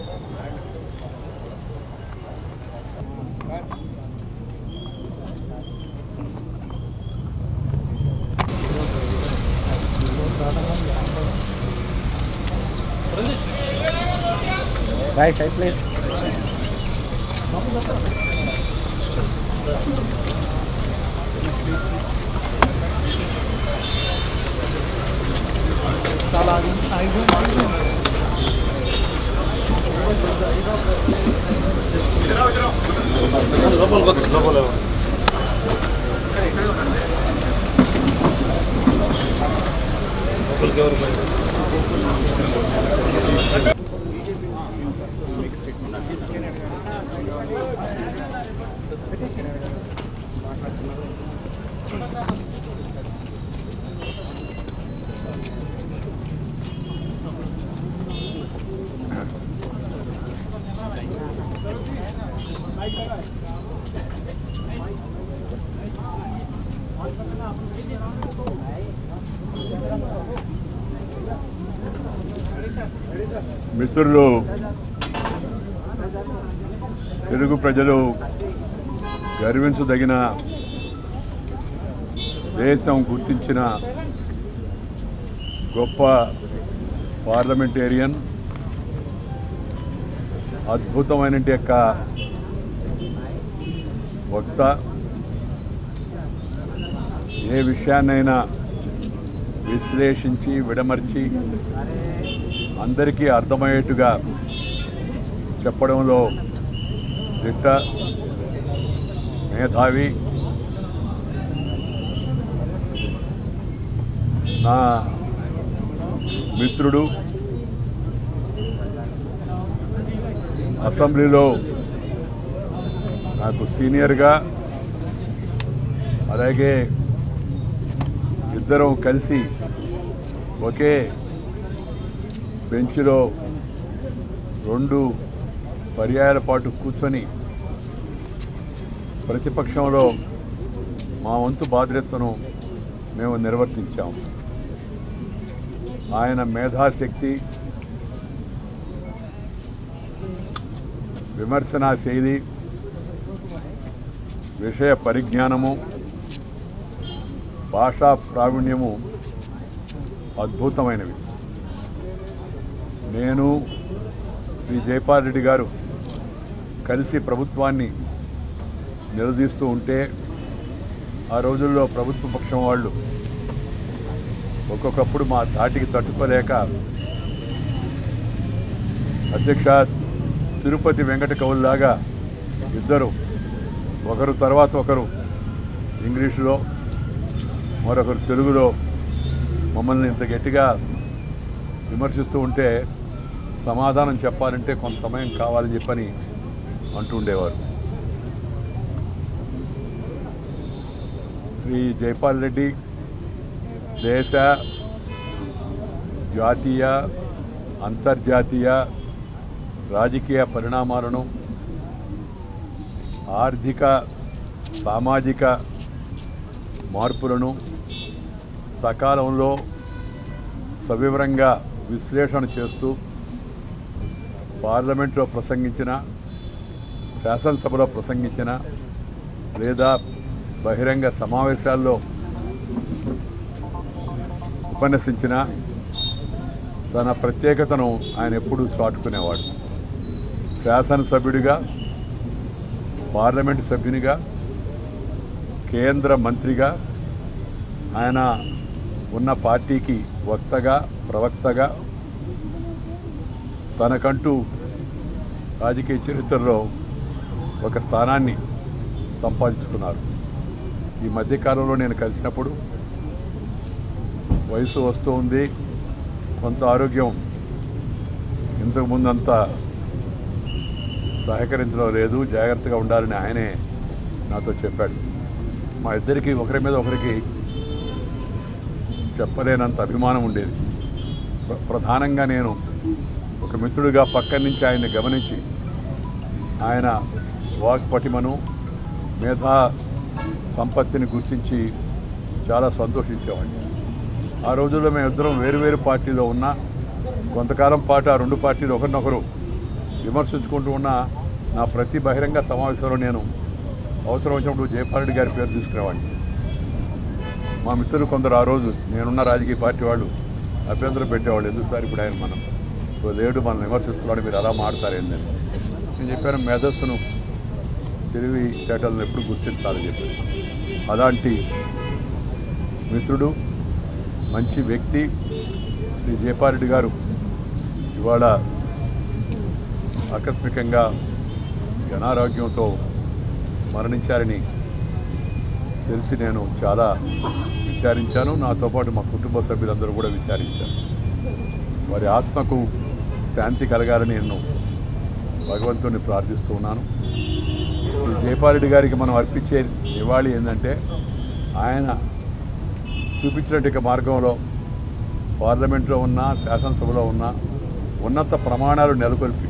Right side, please. చాలా ఐదు మిత్రులు తెలుగు ప్రజలు గర్వించదగిన దేశం గుర్తించిన గొప్ప పార్లమెంటేరియన్ అద్భుతమైన యొక్క వక్త ఏ విషయాన్నైనా విశ్లేషించి విడమర్చి అందరికీ అర్థమయ్యేట్టుగా చెప్పడంలో దిట్ట మేధావి నా మిత్రుడు అసెంబ్లీలో నాకు సీనియర్గా అలాగే ఇద్దరం కలిసి ఒకే బెంచ్లో రెండు పర్యాయాల పాటు కూర్చొని ప్రతిపక్షంలో మా వంతు బాధ్యతను మేము నిర్వర్తించాం ఆయన మేధాశక్తి విమర్శనా శైలి విషయ పరిజ్ఞానము భాషా ప్రావీణ్యము అద్భుతమైనవి నేను శ్రీ జైపాల్ రెడ్డి గారు కలిసి ప్రభుత్వాన్ని నిలదీస్తూ ఉంటే ఆ రోజుల్లో ప్రభుత్వ పక్షం వాళ్ళు ఒక్కొక్కప్పుడు మా ధాటికి తట్టుకోలేక అధ్యక్ష తిరుపతి వెంకట కవుల్లాగా ఇద్దరు ఒకరు తర్వాత ఒకరు ఇంగ్లీషులో మరొకరు తెలుగులో మమ్మల్ని ఇంత గట్టిగా విమర్శిస్తూ ఉంటే సమాధానం చెప్పాలంటే కొంత సమయం కావాలని చెప్పని అంటూ ఉండేవారు శ్రీ జైపాల్ రెడ్డి దేశ జాతీయ అంతర్జాతీయ రాజకీయ పరిణామాలను ఆర్థిక సామాజిక మార్పులను సకాలంలో సవివరంగా విశ్లేషణ చేస్తూ పార్లమెంట్లో ప్రసంగించిన శాసనసభలో ప్రసంగించిన లేదా బహిరంగ సమావేశాల్లో ఉపన్యసించిన తన ప్రత్యేకతను ఆయన ఎప్పుడూ చాటుకునేవాడు శాసనసభ్యుడిగా పార్లమెంటు సభ్యునిగా కేంద్ర మంత్రిగా ఆయన ఉన్న పార్టీకి వక్తగా ప్రవక్తగా తనకంటూ రాజకీయ చరిత్రలో ఒక స్థానాన్ని సంపాదించుకున్నారు ఈ మధ్యకాలంలో నేను కలిసినప్పుడు వయసు వస్తూ ఉంది కొంత ఆరోగ్యం ఇంతకు ముందంతా సహకరించడం లేదు జాగ్రత్తగా ఉండాలని ఆయనే నాతో చెప్పాడు మా ఇద్దరికి ఒకరి మీద ఒకరికి చెప్పలేనంత అభిమానం ఉండేది ప్ర- ప్రధానంగా నేను ఒక మిత్రుడిగా పక్కన నుంచి ఆయన్ని గమనించి ఆయన వాక్పటిమను మేధా సంపత్తిని గుర్తించి చాలా సంతోషించేవాడిని ఆ రోజుల్లో మేము ఇద్దరం వేరువేరు పార్టీలో ఉన్నా కొంతకాలం పాటు ఆ రెండు పార్టీలు ఒకరినొకరు విమర్శించుకుంటూ ఉన్న నా ప్రతి బహిరంగ సమావేశంలో నేను అవసరం వచ్చినప్పుడు జయపాల్ గారి పేరు తీసుకునేవాడిని మా మిత్రులు కొందరు ఆ రోజు నేనున్న రాజకీయ పార్టీ వాళ్ళు అభ్యంతరం పెట్టేవాళ్ళు ఎందుకు సార్ ఇప్పుడు ఆయన మనం ఇప్పుడు లేడు మనం విమర్శిస్తున్నాడు మీరు అలా మాడతారేందని నేను చెప్పాను మేధస్సును తెలివి తేటలను ఎప్పుడు గుర్తించాలని చెప్పాను అలాంటి మిత్రుడు మంచి వ్యక్తి శ్రీ జయపారెడ్డి గారు ఇవాళ ఆకస్మికంగా ఈ అనారోగ్యంతో మరణించారని తెలిసి నేను చాలా విచారించాను నాతో పాటు మా కుటుంబ సభ్యులందరూ కూడా విచారించారు వారి ఆత్మకు శాంతి కలగాలని నేను భగవంతుని ప్రార్థిస్తూ ఉన్నాను ఈ జయపారెడ్డి గారికి మనం అర్పించే నివాళి ఏంటంటే ఆయన చూపించినట్టు మార్గంలో పార్లమెంట్లో ఉన్న శాసనసభలో ఉన్న ఉన్నత ప్రమాణాలు నెలకొల్పి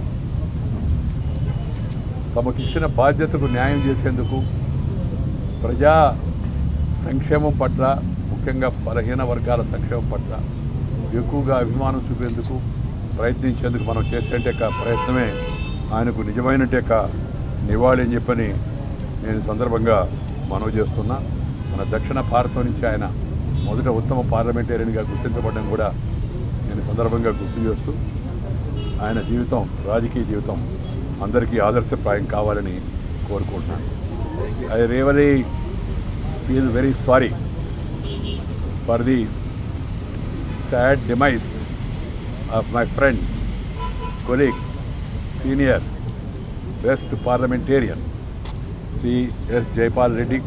తమకిచ్చిన బాధ్యతకు న్యాయం చేసేందుకు ప్రజా సంక్షేమం పట్ల ముఖ్యంగా బలహీన వర్గాల సంక్షేమం పట్ల ఎక్కువగా అభిమానం చూపేందుకు ప్రయత్నించేందుకు మనం చేసే ప్రయత్నమే ఆయనకు నిజమైనట్టే నివాళి అని చెప్పని నేను ఈ సందర్భంగా మనవి చేస్తున్నా మన దక్షిణ భారతం నుంచి ఆయన మొదట ఉత్తమ పార్లమెంటేరియన్గా గుర్తించబడడం కూడా నేను ఈ సందర్భంగా గుర్తు చేస్తూ ఆయన జీవితం రాజకీయ జీవితం అందరికీ ఆదర్శప్రాయం కావాలని కోరుకుంటున్నాను I really feel very sorry for the sad demise of my friend, colleague, senior, best parliamentarian, C. S. Jaipal Reddy.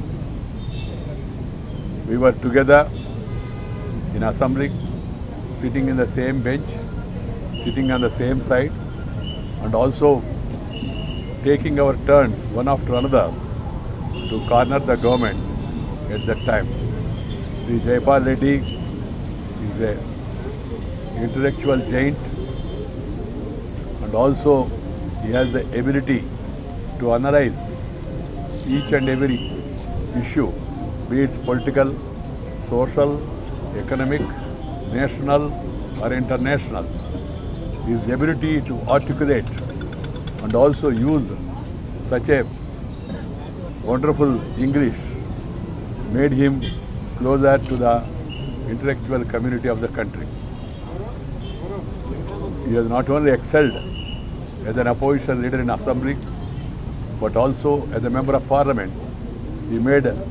We were together in assembly, sitting in the same bench, sitting on the same side, and also taking our turns one after another to corner the government at that time. Sri Jaipal Reddy is a intellectual giant and also he has the ability to analyze each and every issue, be it political, social, economic, national or international. His ability to articulate and also use such a wonderful English made him closer to the intellectual community of the country. He has not only excelled as an opposition leader in assembly, but also as a member of parliament. He made a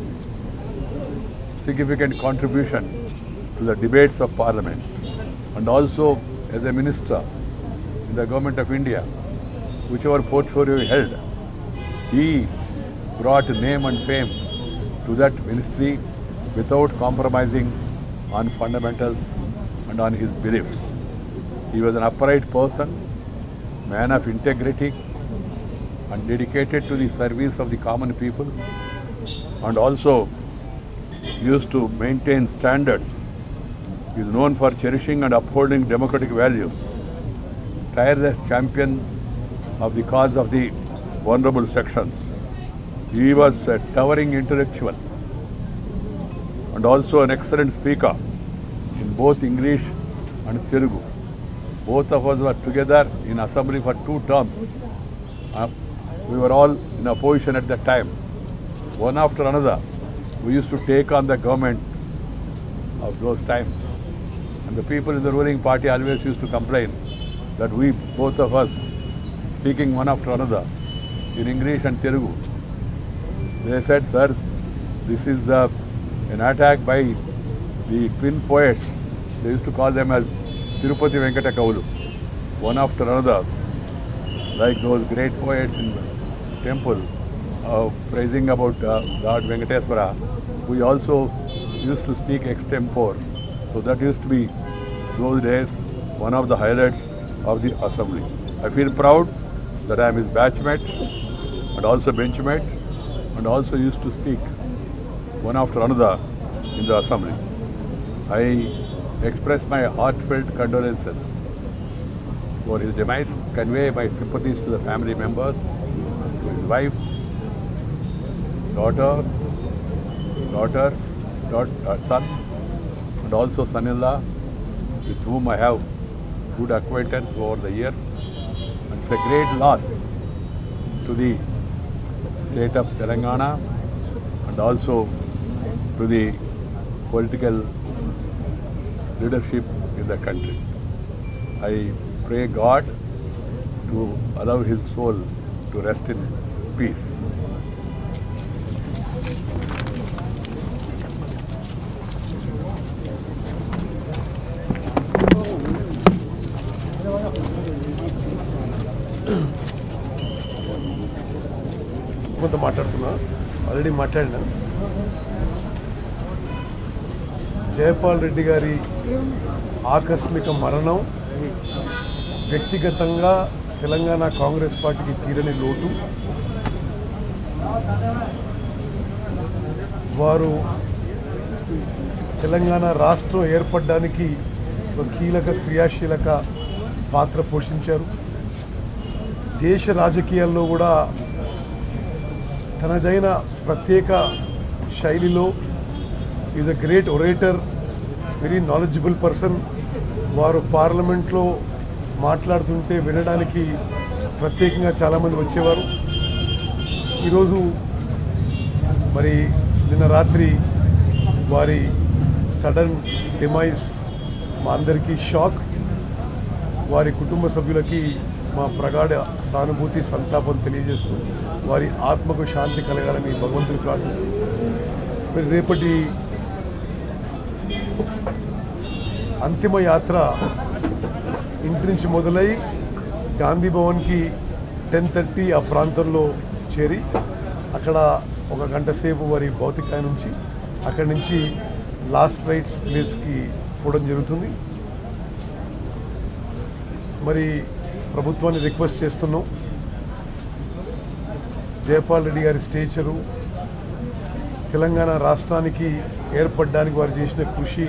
significant contribution to the debates of parliament and also as a minister in the government of India, whichever portfolio he held, he brought name and fame to that ministry without compromising on fundamentals and on his beliefs. He was an upright person, man of integrity and dedicated to the service of the common people and also used to maintain standards. He is known for cherishing and upholding democratic values, tireless champion of the cause of the vulnerable sections. He was a towering intellectual and also an excellent speaker in both English and Telugu. Both of us were together in assembly for two terms. Uh, we were all in opposition at that time. One after another, we used to take on the government of those times. And the people in the ruling party always used to complain that we, both of us, speaking one after another in English and Telugu. They said, sir, this is uh, an attack by the twin poets. They used to call them as Tirupati Venkata Kaulu, one after another, like those great poets in the temple, uh, praising about uh, Lord Venkateswara. We also used to speak extempore. So that used to be those days one of the highlights of the assembly. I feel proud that I am his batchmate and also benchmate and also used to speak one after another in the assembly. I express my heartfelt condolences for his demise, convey my sympathies to the family members, to his wife, daughter, daughters, daugh- uh, son, and also son-in-law, with whom I have good acquaintance over the years. And it's a great loss to the state of Telangana and also to the political leadership in the country. I pray God to allow his soul to rest in peace. కొంత మాట్లాడుతున్నా already మాట్లాడినా జయపాల్ రెడ్డి గారి ఆకస్మిక మరణం వ్యక్తిగతంగా తెలంగాణ కాంగ్రెస్ పార్టీకి తీరని లోటు వారు తెలంగాణ రాష్ట్రం ఏర్పడడానికి ఒక కీలక క్రియాశీలక పాత్ర పోషించారు దేశ రాజకీయాల్లో కూడా తనదైన ప్రత్యేక శైలిలో is a great orator very knowledgeable person వారు పార్లమెంట్లో మాట్లాడుతుంటే వినడానికి ప్రత్యేకంగా చాలామంది వచ్చేవారు ఈరోజు మరి నిన్న రాత్రి వారి సడన్ డిమైజ్ మా అందరికీ షాక్ వారి కుటుంబ సభ్యులకి మా ప్రగాఢ సానుభూతి సంతాపం తెలియజేస్తూ వారి ఆత్మకు శాంతి కలగాలని భగవంతుని ప్రార్థిస్తూ మరి రేపటి అంతిమ యాత్ర ఇంటి నుంచి మొదలై గాంధీ భవన్కి టెన్ థర్టీ ఆ ప్రాంతంలో చేరి అక్కడ ఒక గంట సేపు వారి భౌతికాయ నుంచి అక్కడి నుంచి లాస్ట్ రైట్స్ ప్లేస్కి పోవడం జరుగుతుంది మరి ప్రభుత్వాన్ని రిక్వెస్ట్ చేస్తున్నాం జయపాల్ రెడ్డి గారి స్టేచరు తెలంగాణ రాష్ట్రానికి ఏర్పడడానికి వారు చేసిన కృషి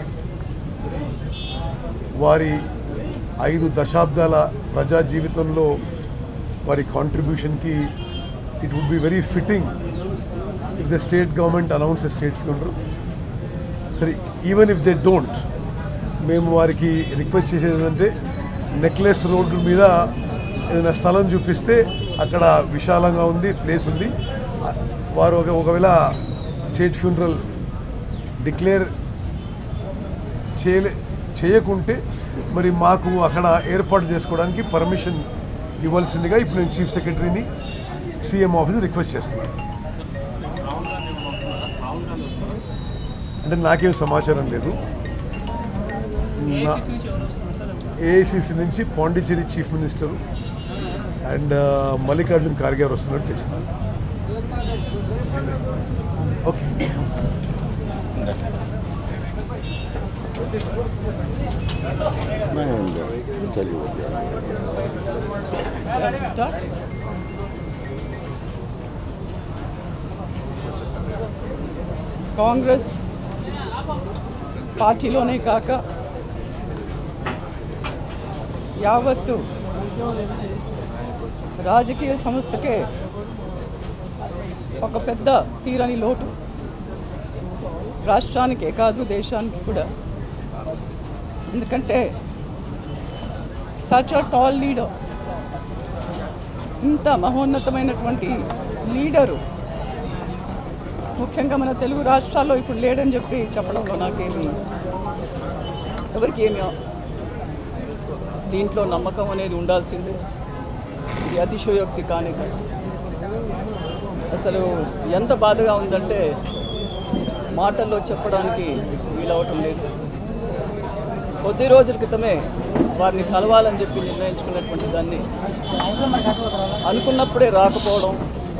వారి ఐదు దశాబ్దాల ప్రజా జీవితంలో వారి కాంట్రిబ్యూషన్కి it would be very fitting if the state government announce a state funeral సరే ఈవెన్ ఇఫ్ దే డోంట్ మేము వారికి రిక్వెస్ట్ చేసేది ఏంటంటే నెక్లెస్ రోడ్డు మీద ఏదైనా స్థలం చూపిస్తే అక్కడ విశాలంగా ఉంది ప్లేస్ ఉంది వారు ఒక ఒకవేళ స్టేట్ ఫ్యూనరల్ డిక్లేర్ చేయలే చేయకుంటే మరి మాకు అక్కడ ఏర్పాటు చేసుకోవడానికి పర్మిషన్ ఇవ్వాల్సిందిగా ఇప్పుడు నేను చీఫ్ సెక్రటరీని సీఎం ఆఫీస్ రిక్వెస్ట్ చేస్తున్నాను అంటే నాకేం సమాచారం లేదు నా- ఏఐసిసి నుంచి Pondicherry chief minister and Mallikarjun Kharge garu వస్తున్నట్టు తెలిసింది ఓకే కాంగ్రెస్ పార్టీలోనే కాక యావత్తు రాజకీయ సంస్థకే ఒక పెద్ద తీరని లోటు రాష్ట్రానికే కాదు దేశానికి కూడా ఎందుకంటే సచ్ అ టాల్ లీడర్ ఇంత మహోన్నతమైనటువంటి లీడరు ముఖ్యంగా మన తెలుగు రాష్ట్రాల్లో ఇప్పుడు లేడని చెప్పి చెప్పడంలో నాకేమి ఎవరికి ఏమి దీంట్లో నమ్మకం అనేది ఉండాల్సిందే ఇది అతిశయోక్తి కానే కాదు అసలు ఎంత బాధగా ఉందంటే మాటల్లో చెప్పడానికి వీలవటం లేదు కొద్ది రోజుల క్రితమే వారిని కలవాలని చెప్పి నిర్ణయించుకున్నటువంటి దాన్ని అనుకున్నప్పుడే రాకపోవడం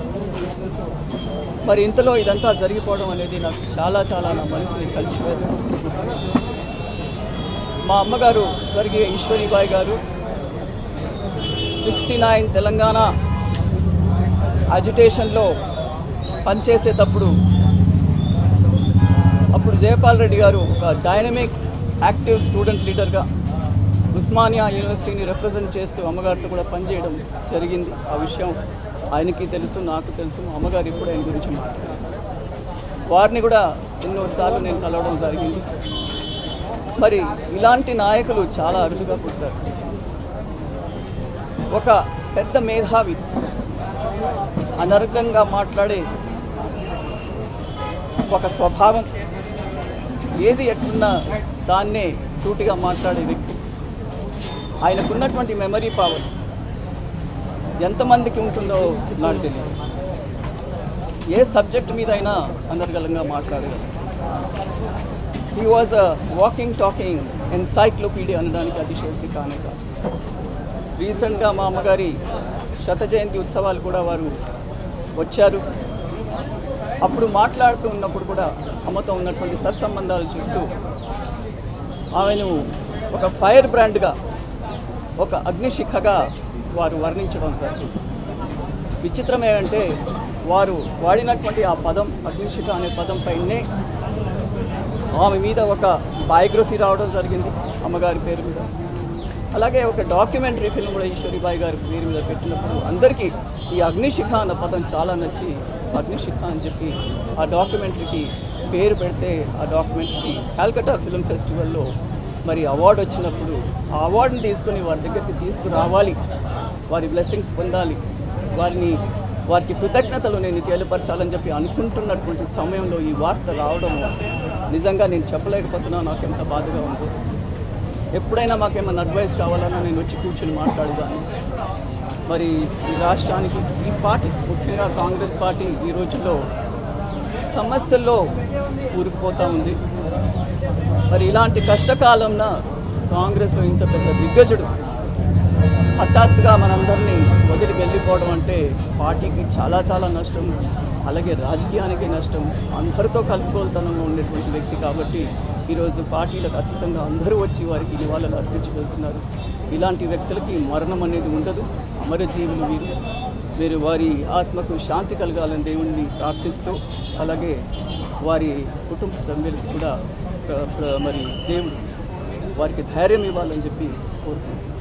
మరి ఇంతలో ఇదంతా జరిగిపోవడం అనేది నాకు చాలా చాలా నా మనసుని కలిసివేస్తుంది మా అమ్మగారు స్వర్గీయ ఈశ్వరీబాయి గారు సిక్స్టీ నైన్ తెలంగాణ అజిటేషన్లో పనిచేసేటప్పుడు అప్పుడు జయపాల్ రెడ్డి గారు ఒక డైనమిక్ యాక్టివ్ స్టూడెంట్ లీడర్గా ఉస్మానియా యూనివర్సిటీని రిప్రజెంట్ చేస్తూ అమ్మగారితో కూడా పనిచేయడం జరిగింది ఆ విషయం ఆయనకి తెలుసు నాకు తెలుసు మా అమ్మగారు ఇప్పుడు ఆయన గురించి మాట్లాడారు వారిని కూడా ఎన్నోసార్లు నేను కలవడం జరిగింది మరి ఇలాంటి నాయకులు చాలా అరుదుగా పుడతారు ఒక పెద్ద మేధావి అనర్గంగా మాట్లాడే ఒక స్వభావం ఏది ఎట్లున్నా దాన్నే సూటిగా మాట్లాడే వ్యక్తి ఆయనకున్నటువంటి మెమరీ పవర్ ఎంతమందికి ఉంటుందో నాకు తెలియదు ఏ సబ్జెక్ట్ మీద అయినా అనర్గలంగా మాట్లాడగలరు he was a walking talking encyclopedia అనడానికి అతిశయోక్తి కానే కాదు రీసెంట్గా మా అమ్మగారి శత జయంతి ఉత్సవాలు కూడా వారు వచ్చారు అప్పుడు మాట్లాడుతూ ఉన్నప్పుడు కూడా అమ్మతో ఉన్నటువంటి సత్సంబంధాలు చెప్తూ ఆమెను ఒక ఫైర్ బ్రాండ్గా ఒక అగ్నిశిఖగా వారు వర్ణించడం జరిగింది విచిత్రం ఏంటంటే వారు వాడినటువంటి ఆ పదం అగ్నిశిఖ అనే పదం పైనే ఆమె మీద ఒక బయోగ్రఫీ రావడం జరిగింది అమ్మగారి పేరు మీద అలాగే ఒక డాక్యుమెంటరీ ఫిల్మ్ కూడా ఈశ్వరిబాయి గారి పేరు మీద పెట్టినప్పుడు అందరికీ ఈ అగ్నిశిఖ అన్న పదం చాలా నచ్చి అగ్నిశిఖ అని చెప్పి ఆ డాక్యుమెంటరీకి పేరు పెడితే ఆ డాక్యుమెంటరీకి కాల్కటా ఫిల్మ్ ఫెస్టివల్లో మరి అవార్డు వచ్చినప్పుడు ఆ అవార్డుని తీసుకొని వారి దగ్గరికి తీసుకురావాలి వారి బ్లెస్సింగ్స్ పొందాలి వారిని వారికి కృతజ్ఞతలు నేను తెలియపరచాలని చెప్పి అనుకుంటున్నటువంటి సమయంలో ఈ వార్త రావడం నిజంగా నేను చెప్పలేకపోతున్నా నాకు ఎంత బాధగా ఉందో ఎప్పుడైనా మాకేమైనా అడ్వైస్ కావాలన్నా నేను వచ్చి కూర్చొని మాట్లాడేదాన్ని మరి ఈ రాష్ట్రానికి ఈ పార్టీ ముఖ్యంగా కాంగ్రెస్ పార్టీ ఈ రోజుల్లో సమస్యల్లో ఊరికిపోతూ ఉంది మరి ఇలాంటి కష్టకాలంన కాంగ్రెస్లో ఇంత పెద్ద దిగ్గజుడు హఠాత్తుగా మనందరినీ వదిలి వెళ్ళిపోవడం అంటే పార్టీకి చాలా చాలా నష్టం అలాగే రాజకీయానికి నష్టం అందరితో కలుపుకోలుతనంగా ఉండేటువంటి వ్యక్తి కాబట్టి ఈరోజు పార్టీలకు అతీతంగా అందరూ వచ్చి వారికి నివాళులు అర్పించబోతున్నారు ఇలాంటి వ్యక్తులకి మరణం అనేది ఉండదు అమరజీవులు వీరు వీరు వారి ఆత్మకు శాంతి కలగాలని దేవుణ్ణి ప్రార్థిస్తూ అలాగే వారి కుటుంబ సభ్యులకు కూడా ప్ర- ప్ర- మరి దేవుడు వారికి ధైర్యం ఇవ్వాలని చెప్పి కోరుకుంటున్నాను